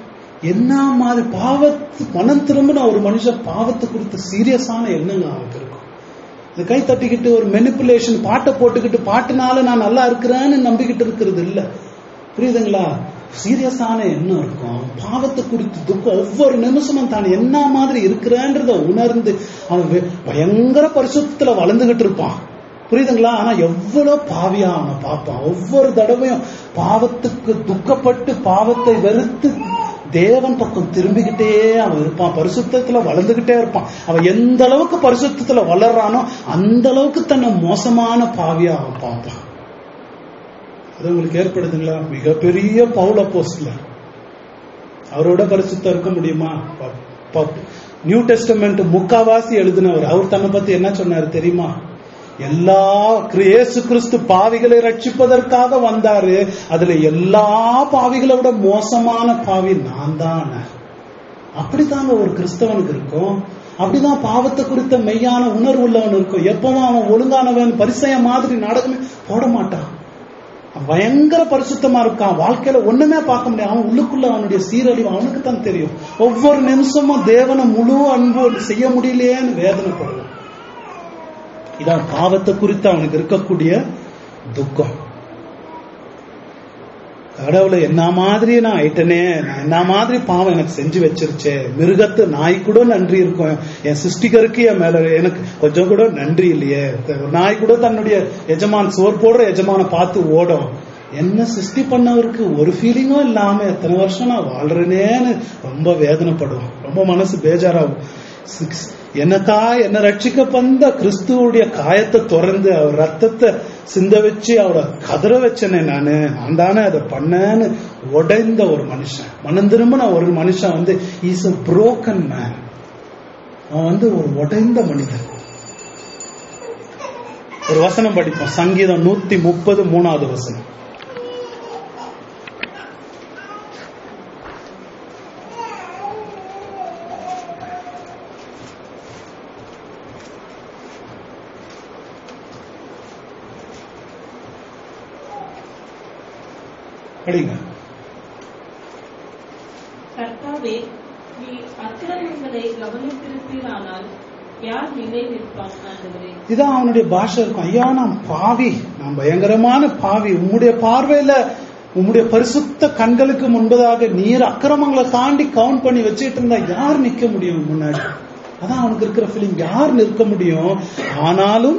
என்ன மாதிரி பாவத்து மனம் திரும்பின ஒரு மனுஷன் பாவத்தை குறித்த சீரியஸான எண்ணங்க அவனுக்கு இருக்கும் இந்த கை தட்டிக்கிட்டு ஒரு மெனிப்புலேஷன் பாட்டை போட்டுக்கிட்டு பாட்டுனால நான் நல்லா இருக்கிறேன்னு நம்பிக்கிட்டு இருக்கிறது இல்ல புரியுதுங்களா சீரியஸான எண்ணம் இருக்கும் அவன் பாவத்தை குறித்து துக்கம் ஒவ்வொரு நிமிஷமும் தான் என்ன மாதிரி இருக்கிறேன்றத உணர்ந்து அவன் வெ- பயங்கர பரிசுத்தத்துல வளர்ந்துகிட்டு இருப்பான் புரியுதுங்களா ஆனா எவ்வளவு பாவியா அவனை பார்ப்பான் ஒவ்வொரு தடவையும் பாவத்துக்கு துக்கப்பட்டு பாவத்தை வெறுத்து தேவன் பக்கம் திரும்பிக்கிட்டே அவன் இருப்பான் பரிசுத்தத்துல வளர்ந்துகிட்டே இருப்பான் அவன் எந்த அளவுக்கு பரிசுத்தத்துல வளர்றானோ அந்த அளவுக்கு தன்னை மோசமான பாவியா அவன் பார்ப்பான் அது உங்களுக்கு ஏற்படுதுங்களா மிகப்பெரிய பவுல போஸ்ட்ல அவரோட பரிசுத்தம் இருக்க முடியுமா ப- ப- நியூ டெஸ்டமெண்ட் முக்காவாசி எழுதினவர் அவர் தன்னை பத்தி என்ன சொன்னாரு தெரியுமா எல்லா கிரி- இயேசு கிறிஸ்து பாவிகளை ரட்சிப்பதற்காக வந்தாரு அதுல எல்லா பாவிகளை விட மோசமான பாவி நான் தான் அப்படித்தாங்க ஒரு கிறிஸ்தவனுக்கு இருக்கும் அப்படிதான் பாவத்தை குறித்த மெய்யான உணர்வு உள்ளவன் இருக்கும் எப்பவும் அவன் ஒழுங்கானவன் பரிசய மாதிரி நாடகமே போட மாட்டான் அவன் பயங்கர பரிசுத்தமா இருக்கான் வாழ்க்கையில ஒண்ணுமே பார்க்க முடியாது அவன் உள்ளுக்குள்ள அவனுடைய சீரழிவு அவனுக்கு தான் தெரியும் ஒவ்வொரு நிமிஷமும் தேவனை முழு அன்பு செய்ய முடியலையேன்னு வேதனைப்படுவான் இதான் பாவத்தை குறித்து அவனுக்கு இருக்கக்கூடிய துக்கம் கடவுளை என்ன மாதிரி நான் ஆயிட்டனே நான் என்ன மாதிரி பாவம் எனக்கு செஞ்சு வச்சிருச்சே மிருகத்து நாய் கூட நன்றி இருக்கும் என் சிருஷ்டிகருக்கு என் மேல எனக்கு கொஞ்சம் கூட நன்றி இல்லையே ஒரு நாய் கூட தன்னுடைய எஜமான் சோர் போடுற எஜமான பார்த்து ஓடும் என்ன சிருஷ்டி பண்ணவருக்கு ஒரு ஃபீலிங்கும் இல்லாம எத்தனை வருஷம் நான் வாழ்றேனேன்னு ரொம்ப வேதனைப்படுவோம் ரொம்ப மனசு பேஜாராகும் சிக்ஸ் எனக்கா என்ன ரட்சிக்க வந்த கிறிஸ்துவுடைய காயத்தை திறந்து அவர் ரத்தத்தை சிந்த வச்சு அவரை கதற வச்சனே நானு நான் தானே அதை பண்ணேன்னு உடைந்த ஒரு மனுஷன் மனம் திரும்பின ஒரு மனுஷன் வந்து இஸ் a broken மேன் அவன் வந்து ஒரு உடைந்த மனிதன் ஒரு வசனம் படிப்போம் சங்கீதம் நூத்தி முப்பது மூணாவது வசனம் படிங்க கர்த்தாவே நீ அக்கிரமங்களை கவனித்திருப்பீரானால் யார் நிலை நிற்பான் ஆண்டவரே இதான் அவனுடைய பாஷை இருக்கும் ஐயா நான் பாவி நான் பயங்கரமான பாவி உம்முடைய பார்வையில உம்முடைய பரிசுத்த கண்களுக்கு முன்பதாக நீர் அக்கிரமங்களை தாண்டி கவுண்ட் பண்ணி வச்சுட்டு இருந்தா யார் நிக்க முடியும் முன்னாடி அதான் அவனுக்கு இருக்கிற ஃபீலிங் யார் நிற்க முடியும் ஆனாலும்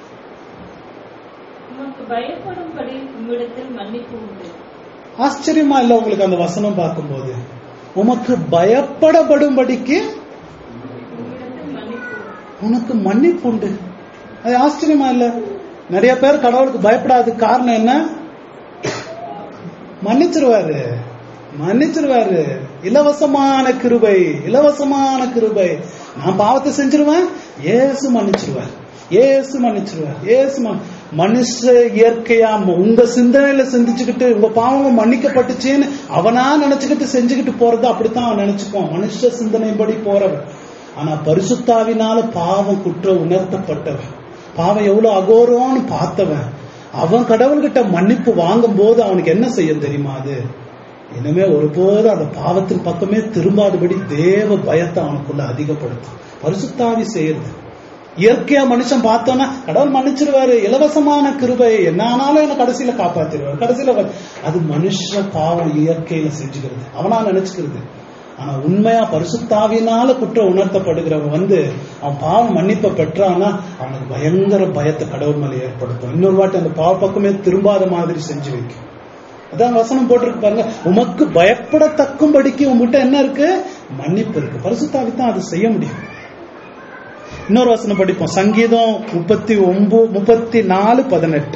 உமக்கு பயப்படும்படி உம்மிடத்தில் மன்னிப்பு உண்டு ஆச்சரியமா இல்ல உங்களுக்கு அந்த வசனம் பார்க்கும்போது உமக்கு பயப்படப்படும்படிக்கு உம்மிடத்தில் மன்னிப்பு உண்டு. உனக்கு மன்னிப்பு உண்டு அது ஆச்சரியமா இல்ல நிறைய பேர் கடவுளுக்கு பயப்படாத காரணம் என்ன மன்னிச்சிருவாரு மன்னிச்சிருவாரு இலவசமான கிருபை இலவசமான கிருபை நான் பாவத்தை செஞ்சிருவேன் ஏசு மன்னிச்சிருவார் ஏசு மன்னிச்சிருவார் ஏசு மன்- மனுஷ இயற்கையா ம- உங்க சிந்தனையில சிந்திச்சுக்கிட்டு உங்க பாவம் மன்னிக்கப்பட்டுச்சேன்னு அவனா நினைச்சுக்கிட்டு செஞ்சுக்கிட்டு போறது அப்படித்தான் அவன் நினைச்சுக்குவான் மனுஷ சிந்தனைப்படி போறவன் ஆனா பரிசுத்தாவினால பாவம் குற்றம் உணர்த்தப்பட்டவன் பாவம் எவ்வளவு அகோரம்னு பார்த்தவன் அவன் கடவுள்கிட்ட மன்னிப்பு வாங்கும் போது அவனுக்கு என்ன செய்ய தெரியுமா அது இனிமே ஒருபோதும் அந்த பாவத்தின் பக்கமே திரும்பாதபடி தேவ பயத்தை அவனுக்குள்ள அதிகப்படுத்தும் பரிசுத்தாவி செய்யறது இயற்கையா மனுஷன் பார்த்தோன்னா கடவுள் மன்னிச்சிருவாரு இலவசமான கிருபை என்ன ஆனாலும் என்ன கடைசியில காப்பாத்திடுவாரு கடைசியில வ- அது மனுஷ பாவம் இயற்கையில செஞ்சுக்கிறது அவனா நினைச்சுக்கிறது ஆனா உண்மையா பரிசுத்தாவினால குற்றம் உணர்த்தப்படுகிறவன் வந்து அவன் பாவம் மன்னிப்பை பெற்றான்னா அவனுக்கு பயங்கர பயத்தை கடவுள் மேல ஏற்படுத்தும் இன்னொரு வாட்டி அந்த பாவ பக்கமே திரும்பாத மாதிரி செஞ்சு வைக்கும் அதான் வசனம் போட்டிருக்கு பாருங்க உமக்கு பயப்படத்தக்கும்படிக்கு உங்ககிட்ட என்ன இருக்கு மன்னிப்பு இருக்கு பரிசுத்தாவி தான் அது செய்ய முடியும் இன்னொரு வசனம் படிப்போம் சங்கீதம் முப்பத்தி ஒன்பது முப்பத்தி நாலு பதினெட்டு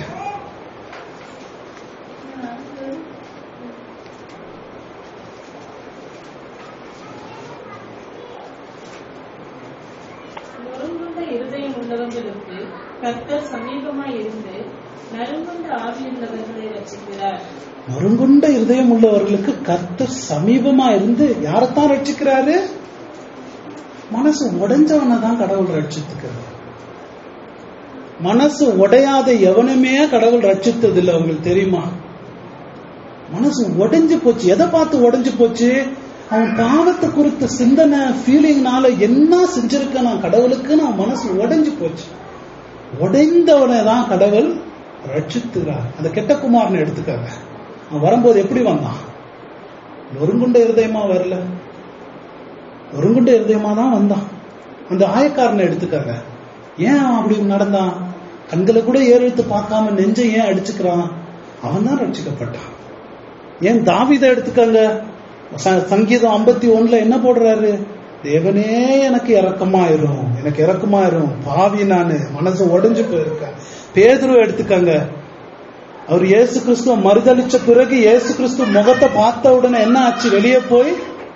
நொறுங்குண்ட இருதயம் உள்ளவர்களுக்கு கர்த்தர் சமீபமாய் இருந்து நறுங்குண்ட ஆவியுள்ளவர்களை ரசிக்கிறார் நொறுங்குண்ட இருதயம் உள்ளவர்களுக்கு கர்த்தர் சமீபமா இருந்து யாரைத்தான் ரட்சிக்கிறாரு மனசு உடைஞ்சவனை தான் கடவுள் ரட்சித்துக்கிறார் மனசு உடையாத எவனுமே கடவுள் ரட்சித்தது இல்லை உங்களுக்கு தெரியுமா மனசு உடைஞ்சு போச்சு எதை பார்த்து உடைஞ்சு போச்சு அவன் பாவத்தை குறித்த சிந்தனை ஃபீலிங்னால என்ன செஞ்சிருக்க நான் கடவுளுக்குன்னு அவன் மனசு உடைஞ்சு போச்சு உடைந்தவனை தான் கடவுள் ரட்சித்துகிறார் அந்த கெட்ட குமாரனை எடுத்துக்காங்க அவன் வரும்போது எப்படி வந்தான் நொறுங்குண்ட இருதயமா வரல நொறுங்குண்ட இருதயமா தான் வந்தான் அந்த ஆயக்காரனை எடுத்துக்காங்க ஏன் அவன் அப்படி நடந்தான் கண்களை கூட ஏறெடுத்து பார்க்காம நெஞ்சை ஏன் அடிச்சுக்கிறான் அவன் தான் ரட்சிக்கப்பட்டான் ஏன் தாவிதை எடுத்துக்கங்க ச- சங்கீதம் ஐம்பத்தி ஒண்ணுல என்ன போடுறாரு தேவனே எனக்கு இறக்கமாயிரும் எனக்கு இறக்கமாயிரும் பாவி நானு மனசு உடைஞ்சு போயிருக்கேன் பேதுருவை எடுத்துக்கங்க அவர் இயேசு கிறிஸ்துவ மறுதளிச்ச பிறகு இயேசு கிறிஸ்து முகத்தை பார்த்த உடனே என்ன ஆச்சு வெளியே போய்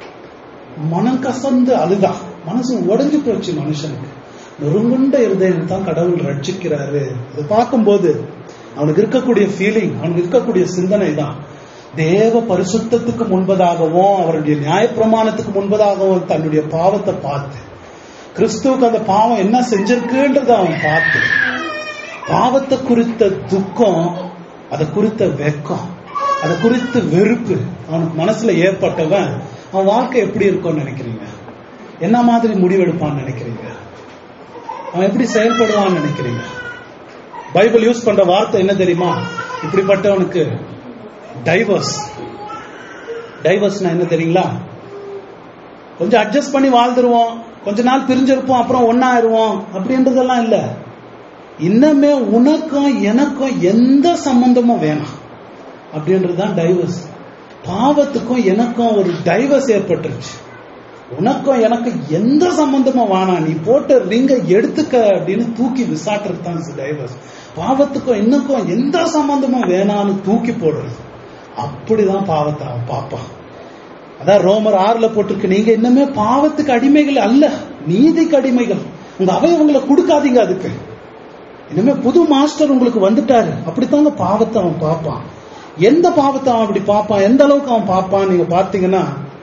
மனம் கசந்து அழுதா மனசு உடைஞ்சு போச்சு மனுஷனுக்கு நொறுங்குண்ட இருதயம் தான் கடவுள் ரட்சிக்கிறாரு இது பார்க்கும்போது அவனுக்கு இருக்கக்கூடிய ஃபீலிங் அவனுக்கு இருக்கக்கூடிய சிந்தனை தான் தேவ பரிசுத்தத்துக்கு முன்பதாகவும் அவருடைய நியாயப்பிரமாணத்துக்கு முன்பதாகவும் தன்னுடைய பாவத்தை பார்த்து கிறிஸ்துவுக்கு அந்த பாவம் என்ன செஞ்சிருக்குன்றத அவன் பார்த்து பாவத்தை குறித்த துக்கம் அதை குறித்த வெக்கம் அதை குறித்த வெறுப்பு அவனுக்கு மனசுல ஏற்பட்டவன் அவன் வாழ்க்கை எப்படி இருக்கும்னு நினைக்கிறீங்க என்ன மாதிரி முடிவெடுப்பான்னு நினைக்கிறீங்க அவன் எப்படி செயல்படுவான்னு நினைக்கிறீங்க பைபிள் யூஸ் பண்ற வார்த்தை என்ன தெரியுமா இப்படிப்பட்டவனுக்கு டைவர்ஸ் டைவர்ஸ்னா என்ன தெரியுங்களா கொஞ்சம் அட்ஜஸ்ட் பண்ணி வாழ்ந்துருவோம் கொஞ்ச நாள் பிரிஞ்சிருப்போம் அப்புறம் ஒன்னாயிருவோம் அப்படின்றதெல்லாம் இல்ல இன்னமே உனக்கும் எனக்கும் எந்த சம்பந்தமும் வேணாம் அப்படின்றதுதான் டைவர்ஸ் பாவத்துக்கும் எனக்கும் ஒரு டைவர்ஸ் ஏற்பட்டுருச்சு உனக்கும் எனக்கு எந்த சம்பந்தமும் வேணாம் நீ போட்ட ரிங்க எடுத்துக்க அப்படின்னு தூக்கி விசாட்டுறது தான் டைவர்ஸ் பாவத்துக்கும் இன்னுக்கும் எந்த சம்பந்தமும் வேணாம்னு தூக்கி போடுறது அப்படிதான் பாவத்தை அவன் பார்ப்பான் அதான் ரோமர் ஆறுல போட்டிருக்கு நீங்க இன்னுமே பாவத்துக்கு அடிமைகள் அல்ல நீதிக்கு அடிமைகள் உங்க அவயவங்களை கொடுக்காதீங்க அதுக்கு இனிமே புது மாஸ்டர் உங்களுக்கு வந்துட்டாரு அப்படித்தாங்க பாவத்தை அவன் பார்ப்பான் எந்த பாவத்தை அவன் அப்படி பார்ப்பான் எந்த அளவுக்கு அவன் பார்ப்பான் நீங்க பார்த்தீங்கன்னா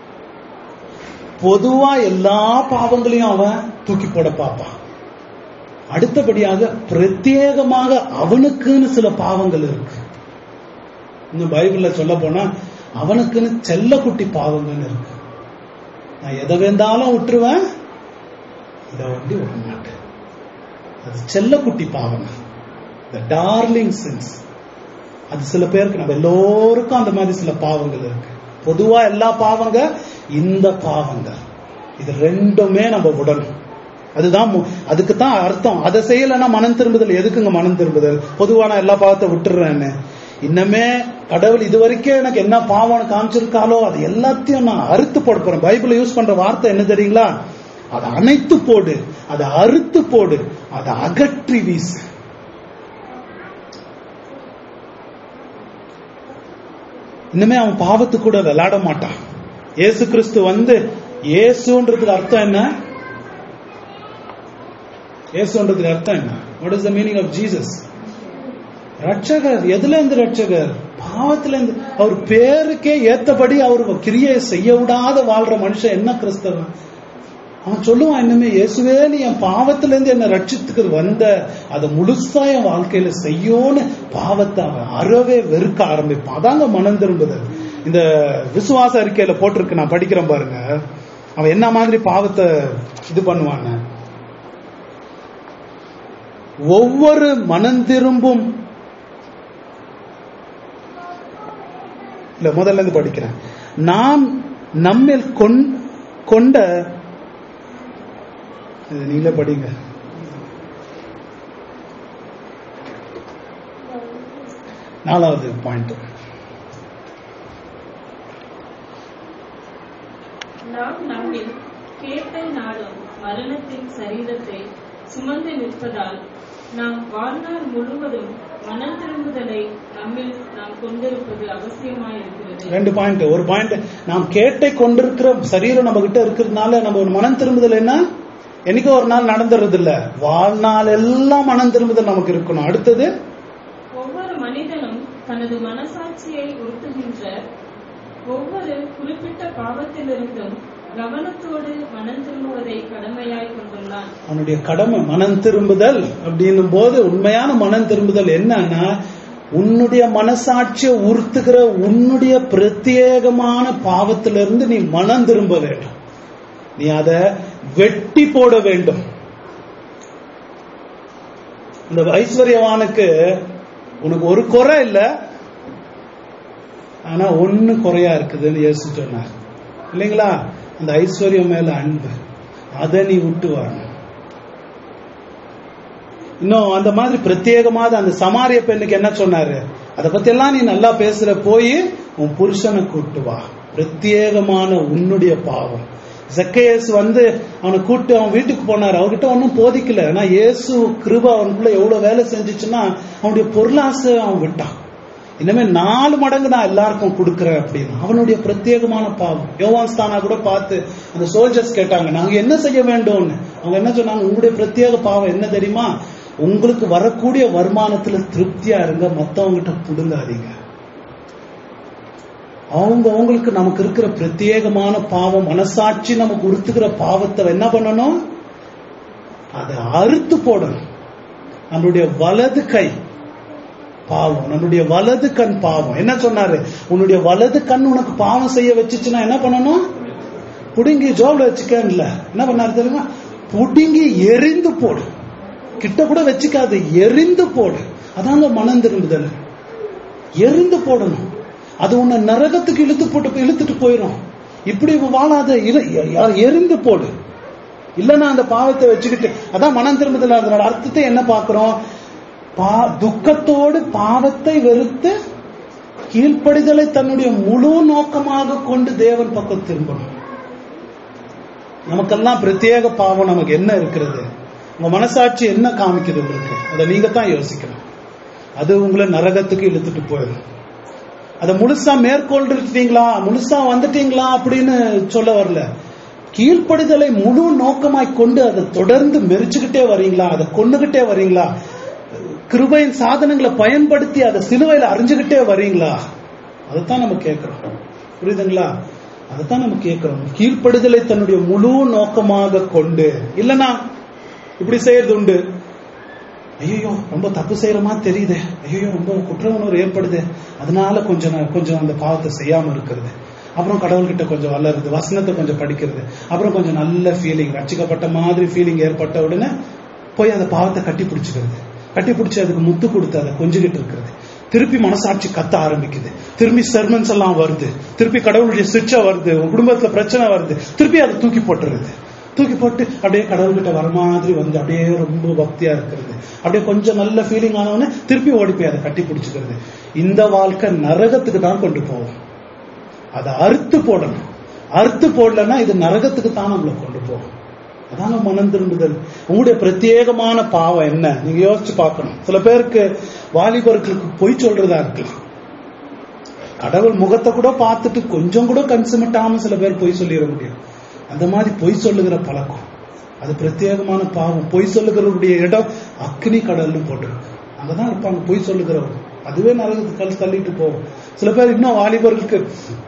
பொதுவா எல்லா பாவங்களையும் அவன் தூக்கி போட பார்ப்பான் அடுத்தபடியாக பிரத்யேகமாக அவனுக்குன்னு சில பாவங்கள் இருக்கு இன்னும் பைபிள்ல சொல்ல போனா அவனுக்குன்னு செல்லக்குட்டி பாவங்கள்னு இருக்கு நான் எதை வேந்தாலும் விட்டுருவேன் இதை வண்டி விட மாட்டேன் அது செல்லக்குட்டி பாவம் த டார்லிங் சின்ஸ் அது சில பேருக்கு நம்ம எல்லோருக்கும் அந்த மாதிரி சில பாவங்கள் இருக்கு பொதுவா எல்லா பாவங்க இந்த பாவங்க இது ரெண்டுமே நம்ம விடணும் அதுதான் மு- அதுக்கு தான் அர்த்தம் அதை செய்யலைன்னா மனம் திரும்புதல் எதுக்குங்க மனம் திரும்புதல் பொதுவா நான் எல்லா பாவத்தை விட்டுறேன்னு இன்னமே கடவுள் இது வரைக்கும் எனக்கு என்ன பாவம் காமிச்சிருக்காலோ அது எல்லாத்தையும் நான் அறுத்து போட போறேன் பைபிள் யூஸ் பண்ற வார்த்தை என்ன தெரியுங்களா அதை அணைத்து போடு அதை அறுத்து போடு அதை அகற்றி வீசு இனிமே அவன் பாவத்து கூட விளையாட மாட்டான் இயேசு கிறிஸ்து வந்து இயேசுன்றதுக்கு அர்த்தம் என்ன இயேசுன்றதுக்கு அர்த்தம் என்ன what is the meaning of Jesus ரட்சகர் எதுல இருந்து ரட்சகர் பாவத்துல இருந்து அவர் பேருக்கே ஏத்தபடி அவர் கிரியை செய்ய விடாத வாழ்ற மனுஷன் என்ன கிறிஸ்தவன் அவன் சொல்லுவான் இன்னுமே இயேசுவே நீ என் பாவத்துல இருந்து என்ன ரட்சித்துக்கு வந்த அதை முழுசா என் வாழ்க்கையில செய்யோன்னு பாவத்தை அவன் அறவே வெறுக்க ஆரம்பிப்பான் அதாங்க மனம் திரும்புதல் இந்த விசுவாச அறிக்கையில போட்டிருக்கு நான் படிக்கிறேன் பாருங்க அவன் என்ன மாதிரி பாவத்தை இது பண்ணுவான்னு ஒவ்வொரு மனம் திரும்பும் இல்ல முதல்ல இருந்து படிக்கிறேன் நாம் நம்மில் கொண்- கொண்ட இது நீங்களே படிங்க நாலாவது பாயிண்ட் நாம் நம்மில் கேட்ட நாளும் மரணத்தின் சரீரத்தை சுமந்து நிற்பதால் நாம் வாழ்நாள் முழுவதும் மனம் திரும்புதலை நம்மில் நாம் கொண்டிருப்பது அவசியமாயிருக்கிறது ரெண்டு பாயிண்ட் ஒரு பாயிண்ட் நாம் கேட்டை கொண்டிருக்கிற சரீரம் நம்ம கிட்ட இருக்கிறதுனால நம்ம ஒரு மனம் திரும்புதல் என்ன என்னைக்கோ ஒரு நாள் நடந்துறது இல்ல வாழ்நாள் எல்லாம் மனம் திரும்புதல் நமக்கு இருக்கணும் அடுத்தது ஒவ்வொரு மனிதனும் தனது மனசாட்சியை உறுத்துகின்ற ஒவ்வொரு குறிப்பிட்ட பாவத்திலிருந்தும் கவனத்தோடு மனம் திரும்புவதை கடமையாய் கொண்டுள்ளான் அவனுடைய கடமை மனம் திரும்புதல் அப்படின்னும் போது உண்மையான மனம் திரும்புதல் என்னன்னா உன்னுடைய மனசாட்சியை உறுத்துகிற உன்னுடைய பிரத்யேகமான பாவத்திலிருந்து நீ மனம் திரும்ப வேண்டும் நீ அதை வெட்டி போட வேண்டும் இந்த ஐஸ்வர்யவானுக்கு உனக்கு ஒரு குறை இல்ல ஆனா ஒண்ணு குறையா இருக்குதுன்னு இயேசு சொன்னார் இல்லைங்களா அந்த ஐஸ்வர்யம் மேல அன்பு அதை நீ விட்டு வரணும் இன்னும் அந்த மாதிரி பிரத்யேகமாக அந்த சமாரிய பெண்ணுக்கு என்ன சொன்னாரு அதை பத்தி எல்லாம் நீ நல்லா பேசுற போய் உன் புருஷனை கூட்டு வா பிரத்யேகமான உன்னுடைய பாவம் ஜக்கேஸ் வந்து அவனை கூட்டு அவன் வீட்டுக்கு போனார் அவர்கிட்ட ஒன்றும் போதிக்கல ஆனா இயேசு கிருப அவனுக்குள்ள எவ்வளவு வேலை செஞ்சுச்சுன்னா அவனுடைய பொருளாசை அவன் விட்டான் இனிமே நாலு மடங்கு நான் எல்லாருக்கும் கொடுக்குறேன் அப்படின்னு அவனுடைய பிரத்யேகமான பாவம் யோவான் ஸ்தானா கூட பார்த்து அந்த சோல்ஜர்ஸ் கேட்டாங்க நாங்க என்ன செய்ய வேண்டும்னு அவங்க என்ன சொன்னாங்க உங்களுடைய பிரத்யேக பாவம் என்ன தெரியுமா உங்களுக்கு வரக்கூடிய வருமானத்துல திருப்தியா இருங்க மத்தவங்கிட்ட புடுங்காதீங்க அவங்க அவங்களுக்கு நமக்கு இருக்கிற பிரத்யேகமான பாவம் மனசாட்சி நமக்கு உறுத்துக்கிற பாவத்தை என்ன பண்ணணும் அதை அறுத்து போடணும் நம்மளுடைய வலது கை பாவம் நம்முடைய வலது கண் பாவம் என்ன சொன்னாரு உன்னுடைய வலது கண் உனக்கு பாவம் செய்ய வச்சுச்சுன்னா என்ன பண்ணணும் புடுங்கி ஜோப்ல வச்சுக்கல என்ன பண்ணாரு தெரியுமா புடுங்கி எரிந்து போடு கிட்ட கூட வச்சுக்காது எரிந்து போடு அதாங்க மனம் திரும்புதல் எரிந்து போடணும் அது உன்னை நரகத்துக்கு இழுத்து போட்டு இழுத்துட்டு போயிடும் இப்படி வாழாத எரிந்து போடு இல்லைன்னா அந்த பாவத்தை வச்சுக்கிட்டு அதான் மனம் திரும்புதல் அதனோட அர்த்தத்தை என்ன பாக்குறோம் பா துக்கத்தோடு பாவத்தை வெறுத்து கீழ்ப்படிதலை தன்னுடைய முழு நோக்கமாக கொண்டு தேவன் பக்கம் திரும்பணும் நமக்கெல்லாம் பிரத்யேக பாவம் நமக்கு என்ன இருக்கிறது உங்க மனசாட்சி என்ன காமிக்குது உங்களுக்கு அதை நீங்க தான் யோசிக்கணும் அது உங்களை நரகத்துக்கு இழுத்துட்டு போயிடும் அதை முழுசா மேற்கொண்டு இருக்கீங்களா முழுசா வந்துட்டீங்களா அப்படின்னு சொல்ல வரல கீழ்ப்படிதலை முழு நோக்கமாய் கொண்டு அதை தொடர்ந்து மெரிச்சுக்கிட்டே வரீங்களா அதை கொண்டுகிட்டே வரீங்களா கிருபையின் சாதனங்களை பயன்படுத்தி அதை சிலுவையில அறிஞ்சுக்கிட்டே வரீங்களா அதைத்தான் நம்ம கேட்கிறோம் புரியுதுங்களா அதைத்தான் நம்ம கேட்கிறோம் கீழ்ப்படுதலை தன்னுடைய முழு நோக்கமாக கொண்டு இல்லனா இப்படி செய்யறது உண்டு ஐயோ ரொம்ப தப்பு செய்யற மாதிரி தெரியுது ஐயோ ரொம்ப குற்ற உணர்வு ஏற்படுது அதனால கொஞ்சம் கொஞ்சம் அந்த பாவத்தை செய்யாம இருக்கிறது அப்புறம் கடவுள்கிட்ட கொஞ்சம் வளருது வசனத்தை கொஞ்சம் படிக்கிறது அப்புறம் கொஞ்சம் நல்ல ஃபீலிங் ரட்சிக்கப்பட்ட மாதிரி ஃபீலிங் ஏற்பட்ட உடனே போய் அந்த பாவத்தை கட்டி பிடிச்சிக்கிறது கட்டி பிடிச்சி அதுக்கு முத்து கொடுத்து அதை கொஞ்சிக்கிட்டு இருக்கிறது திருப்பி மனசாட்சி கத்த ஆரம்பிக்குது திருப்பி சர்மன்ஸ் எல்லாம் வருது திருப்பி கடவுளுடைய சிக்ஷை வருது உங்க குடும்பத்துல பிரச்சனை வருது திருப்பி அதை தூக்கி போட்டுறது தூக்கி போட்டு அப்படியே கடவுள்கிட்ட வர மாதிரி வந்து அப்படியே ரொம்ப பக்தியா இருக்கிறது அப்படியே கொஞ்சம் நல்ல ஃபீலிங் ஆனவொடனே திருப்பி ஓடி போய் அதை கட்டி பிடிச்சிக்கிறது இந்த வாழ்க்கை நரகத்துக்கு தான் கொண்டு போகும் அதை அறுத்து போடணும் அறுத்து போடலன்னா இது நரகத்துக்கு தான் நம்மளை கொண்டு போகும் அதாங்க மனம் திரும்புதல் உங்களுடைய பிரத்யேகமான பாவம் என்ன நீங்க யோசிச்சு பார்க்கணும் சில பேருக்கு வாலிபர்களுக்கு பொய் சொல்றதா இருக்கலாம் கடவுள் முகத்தை கூட பார்த்துட்டு கொஞ்சம் கூட கன்சுமட்டாம சில பேர் பொய் சொல்லிட முடியும் அந்த மாதிரி பொய் சொல்லுகிற பழக்கம் அது பிரத்யேகமான பாவம் பொய் சொல்லுகிறவருடைய இடம் அக்னி கடல்னு போட்டிருக்கு அங்கதான் இருப்பாங்க பொய் சொல்லுகிறவர் அதுவே நரகத்துக்கு கல் தள்ளிட்டு போகும் சில பேர் இன்னும் வாலிபர்களுக்கு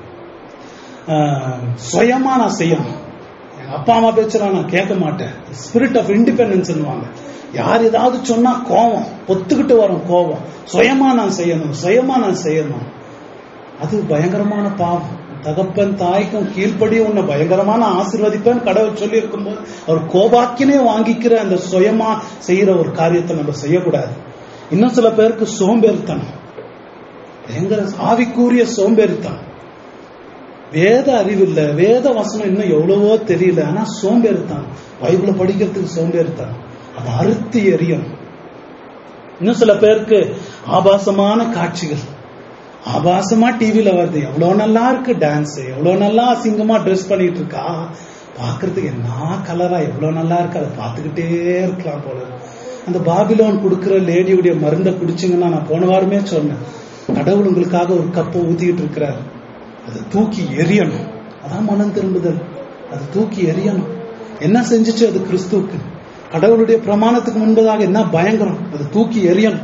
சுயமா நான் செய்யணும் அப்பா அம்மா பேச்சுறா நான் கேட்க மாட்டேன் ஸ்பிரிட் ஆஃப் இண்டிபெண்டன்ஸ் யார் ஏதாவது சொன்னா கோவம் பொத்துக்கிட்டு வரும் கோவம் சுயமா நான் செய்யணும் சுயமா நான் செய்யணும் அது பயங்கரமான பாவம் தகப்பன் தாய்க்கும் கீழ்ப்படி உன்னை பயங்கரமான ஆசிர்வதிப்பேன் கடவுள் சொல்லி இருக்கும்போது அவர் கோபாக்கினே வாங்கிக்கிற அந்த சுயமா செய்யற ஒரு காரியத்தை நம்ம செய்யக்கூடாது இன்னும் சில பேருக்கு சோம்பேறித்தனம் பயங்கர ஆவிக்கூறிய சோம்பேறித்தனம் வேத அறிவு இல்ல வேத வசனம் இன்னும் எவ்வளவோ தெரியல ஆனா சோம்பேறித்தான் பைபிள படிக்கிறதுக்கு சோம்பேறித்தான் அது அறுத்து எரியும் இன்னும் சில பேருக்கு ஆபாசமான காட்சிகள் ஆபாசமா டிவில வருது எவ்வளவு நல்லா இருக்கு டான்ஸ் எவ்வளவு நல்லா அசிங்கமா ட்ரெஸ் பண்ணிட்டு இருக்கா பாக்குறதுக்கு என்ன கலரா எவ்வளவு நல்லா இருக்கு அதை பார்த்துக்கிட்டே இருக்கலாம் போல அந்த பாபிலோன் கொடுக்கிற லேடியுடைய மருந்தை குடிச்சிங்கன்னா நான் போன வாரமே சொன்னேன் கடவுள் உங்களுக்காக ஒரு கப்பை ஊத்திக்கிட்டு இருக்கிறாரு அதை தூக்கி எரியணும் அதான் மனம் திரும்புதல் அது தூக்கி எரியணும் என்ன செஞ்சுச்சு அது கிறிஸ்துவுக்கு கடவுளுடைய பிரமாணத்துக்கு முன்பதாக என்ன பயங்கரம் அது தூக்கி எரியணும்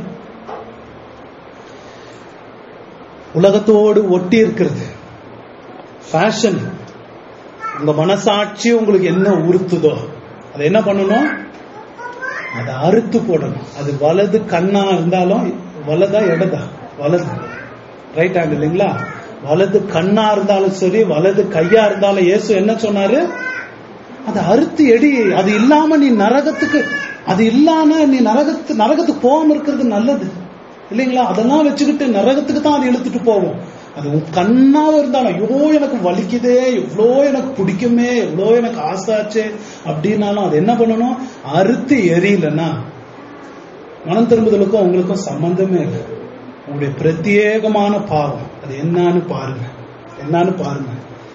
உலகத்தோடு ஒட்டி இருக்கிறது ஃபேஷன் உங்க மனசாட்சி உங்களுக்கு என்ன உறுத்துதோ அதை என்ன பண்ணணும் அதை அறுத்து போடணும் அது வலது கண்ணா இருந்தாலும் வலதா இடதா வலது ரைட் ஹேண்ட் இல்லைங்களா வலது கண்ணா இருந்தாலும் சரி வலது கையா இருந்தாலும் இயேசு என்ன சொன்னாரு அதை அறுத்து எடி அது இல்லாம நீ நரகத்துக்கு அது இல்லாம நீ நரகத்து நரகத்துக்கு போகாம இருக்கிறது நல்லது இல்லைங்களா அதெல்லாம் வச்சுக்கிட்டு நரகத்துக்கு தான் அது இழுத்துட்டு போவோம் அது உன் கண்ணாவும் இருந்தாலும் ஐயோ எனக்கு வலிக்குதே எவ்வளோ எனக்கு பிடிக்குமே எவ்வளோ எனக்கு ஆசாச்சே அப்படின்னாலும் அது என்ன பண்ணணும் அறுத்து எரியலன்னா மனம் திரும்புதலுக்கும் உங்களுக்கும் சம்பந்தமே இல்லை உங்களுடைய பிரத்யேகமான பாவம் அது என்னன்னு பாருங்க என்னன்னு பாருங்க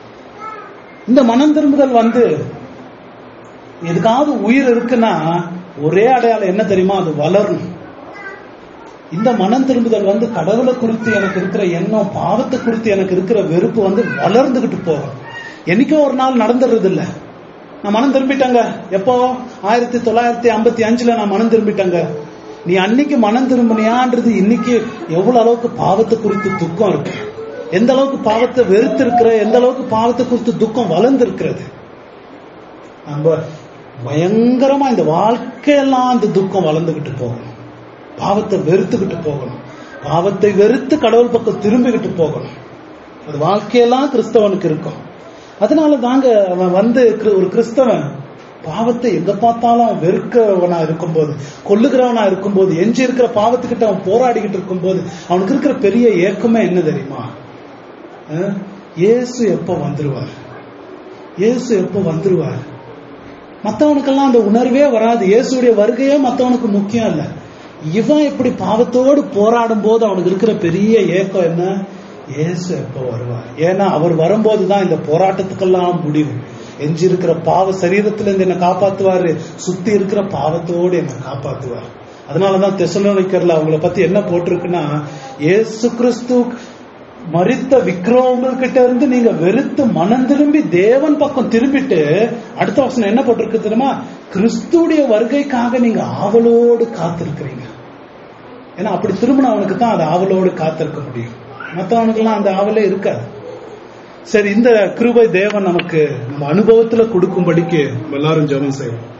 இந்த மனம் திரும்புதல் வந்து எதுக்காவது உயிர் இருக்குன்னா ஒரே அடையாளம் என்ன தெரியுமா அது வளரணும் இந்த மனம் திரும்புதல் வந்து கடவுளை குறித்து எனக்கு இருக்கிற எண்ணம் பாவத்தை குறித்து எனக்கு இருக்கிற வெறுப்பு வந்து வளர்ந்துகிட்டு போகும் என்னைக்கோ ஒரு நாள் நடந்துடுறது இல்ல நான் மனம் திரும்பிட்டேங்க எப்போ ஆயிரத்தி தொள்ளாயிரத்தி ஐம்பத்தி அஞ்சுல நான் மனம் திரும்பிட்டேங்க நீ அன்னைக்கு மனம் திரும்பினியான்றது இன்னைக்கு எவ்வளவு அளவுக்கு பாவத்தை குறித்து துக்கம் இருக்கு எந்த அளவுக்கு பாவத்தை வெறுத்து இருக்கிற எந்த அளவுக்கு பாவத்தை குறித்து துக்கம் வளர்ந்து இருக்கிறது நம்ம பயங்கரமா இந்த வாழ்க்கையெல்லாம் அந்த துக்கம் வளர்ந்துகிட்டு போகணும் பாவத்தை வெறுத்துக்கிட்டு போகணும் பாவத்தை வெறுத்து கடவுள் பக்கம் திரும்பிக்கிட்டு போகணும் அது வாழ்க்கையெல்லாம் கிறிஸ்தவனுக்கு இருக்கும் அதனால தாங்க அவன் வந்து கிரு- ஒரு கிறிஸ்தவன் பாவத்தை எங்க பார்த்தாலும் அவன் வெறுக்கிறவனா இருக்கும்போது கொல்லுகிறவனா இருக்கும்போது எஞ்சி இருக்கிற பாவத்துக்கிட்ட அவன் போராடிக்கிட்டு இருக்கும்போது அவனுக்கு இருக்கிற பெரிய ஏக்கமே என்ன தெரியுமா அஹ், இயேசு எப்ப வந்துருவார் இயேசு எப்ப வந்துருவார் மத்தவனுக்கெல்லாம் அந்த உணர்வே வராது இயேசுடைய வருகையே மத்தவனுக்கு முக்கியம் இல்ல இவன் இப்படி பாவத்தோடு போராடும் போது அவனுக்கு இருக்கிற பெரிய ஏக்கம் என்ன இயேசு எப்ப வருவார் ஏன்னா அவர் வரும்போது தான் இந்த போராட்டத்துக்கெல்லாம் முடிவு எஞ்சி இருக்கிற பாவ சரீரத்துல இருந்து என்ன காப்பாத்துவாரு சுத்தி இருக்கிற பாவத்தோடு என்ன காப்பாத்துவார் அதனாலதான் தெசலோனிக்கர்ல அவங்கள பத்தி என்ன போட்டிருக்குன்னா இயேசு கிறிஸ்து மரித்த விக்கிரகங்கள் கிட்ட இருந்து நீங்க வெறுத்து மனம் திரும்பி தேவன் பக்கம் திரும்பிட்டு அடுத்த வசனம் என்ன போட்டிருக்கு தெரியுமா கிறிஸ்துடைய வருகைக்காக நீங்க ஆவலோடு காத்திருக்கிறீங்க ஏன்னா அப்படி திரும்பினவனுக்கு தான் அது ஆவலோடு காத்திருக்க முடியும் மற்றவனுக்கெல்லாம் அந்த ஆவலே இருக்காது சரி இந்த கிருபை தேவன் நமக்கு நம்ம அனுபவத்துல கொடுக்கும்படிக்கு நம்ம எல்லாரும் ஜெபம் செய்வோம்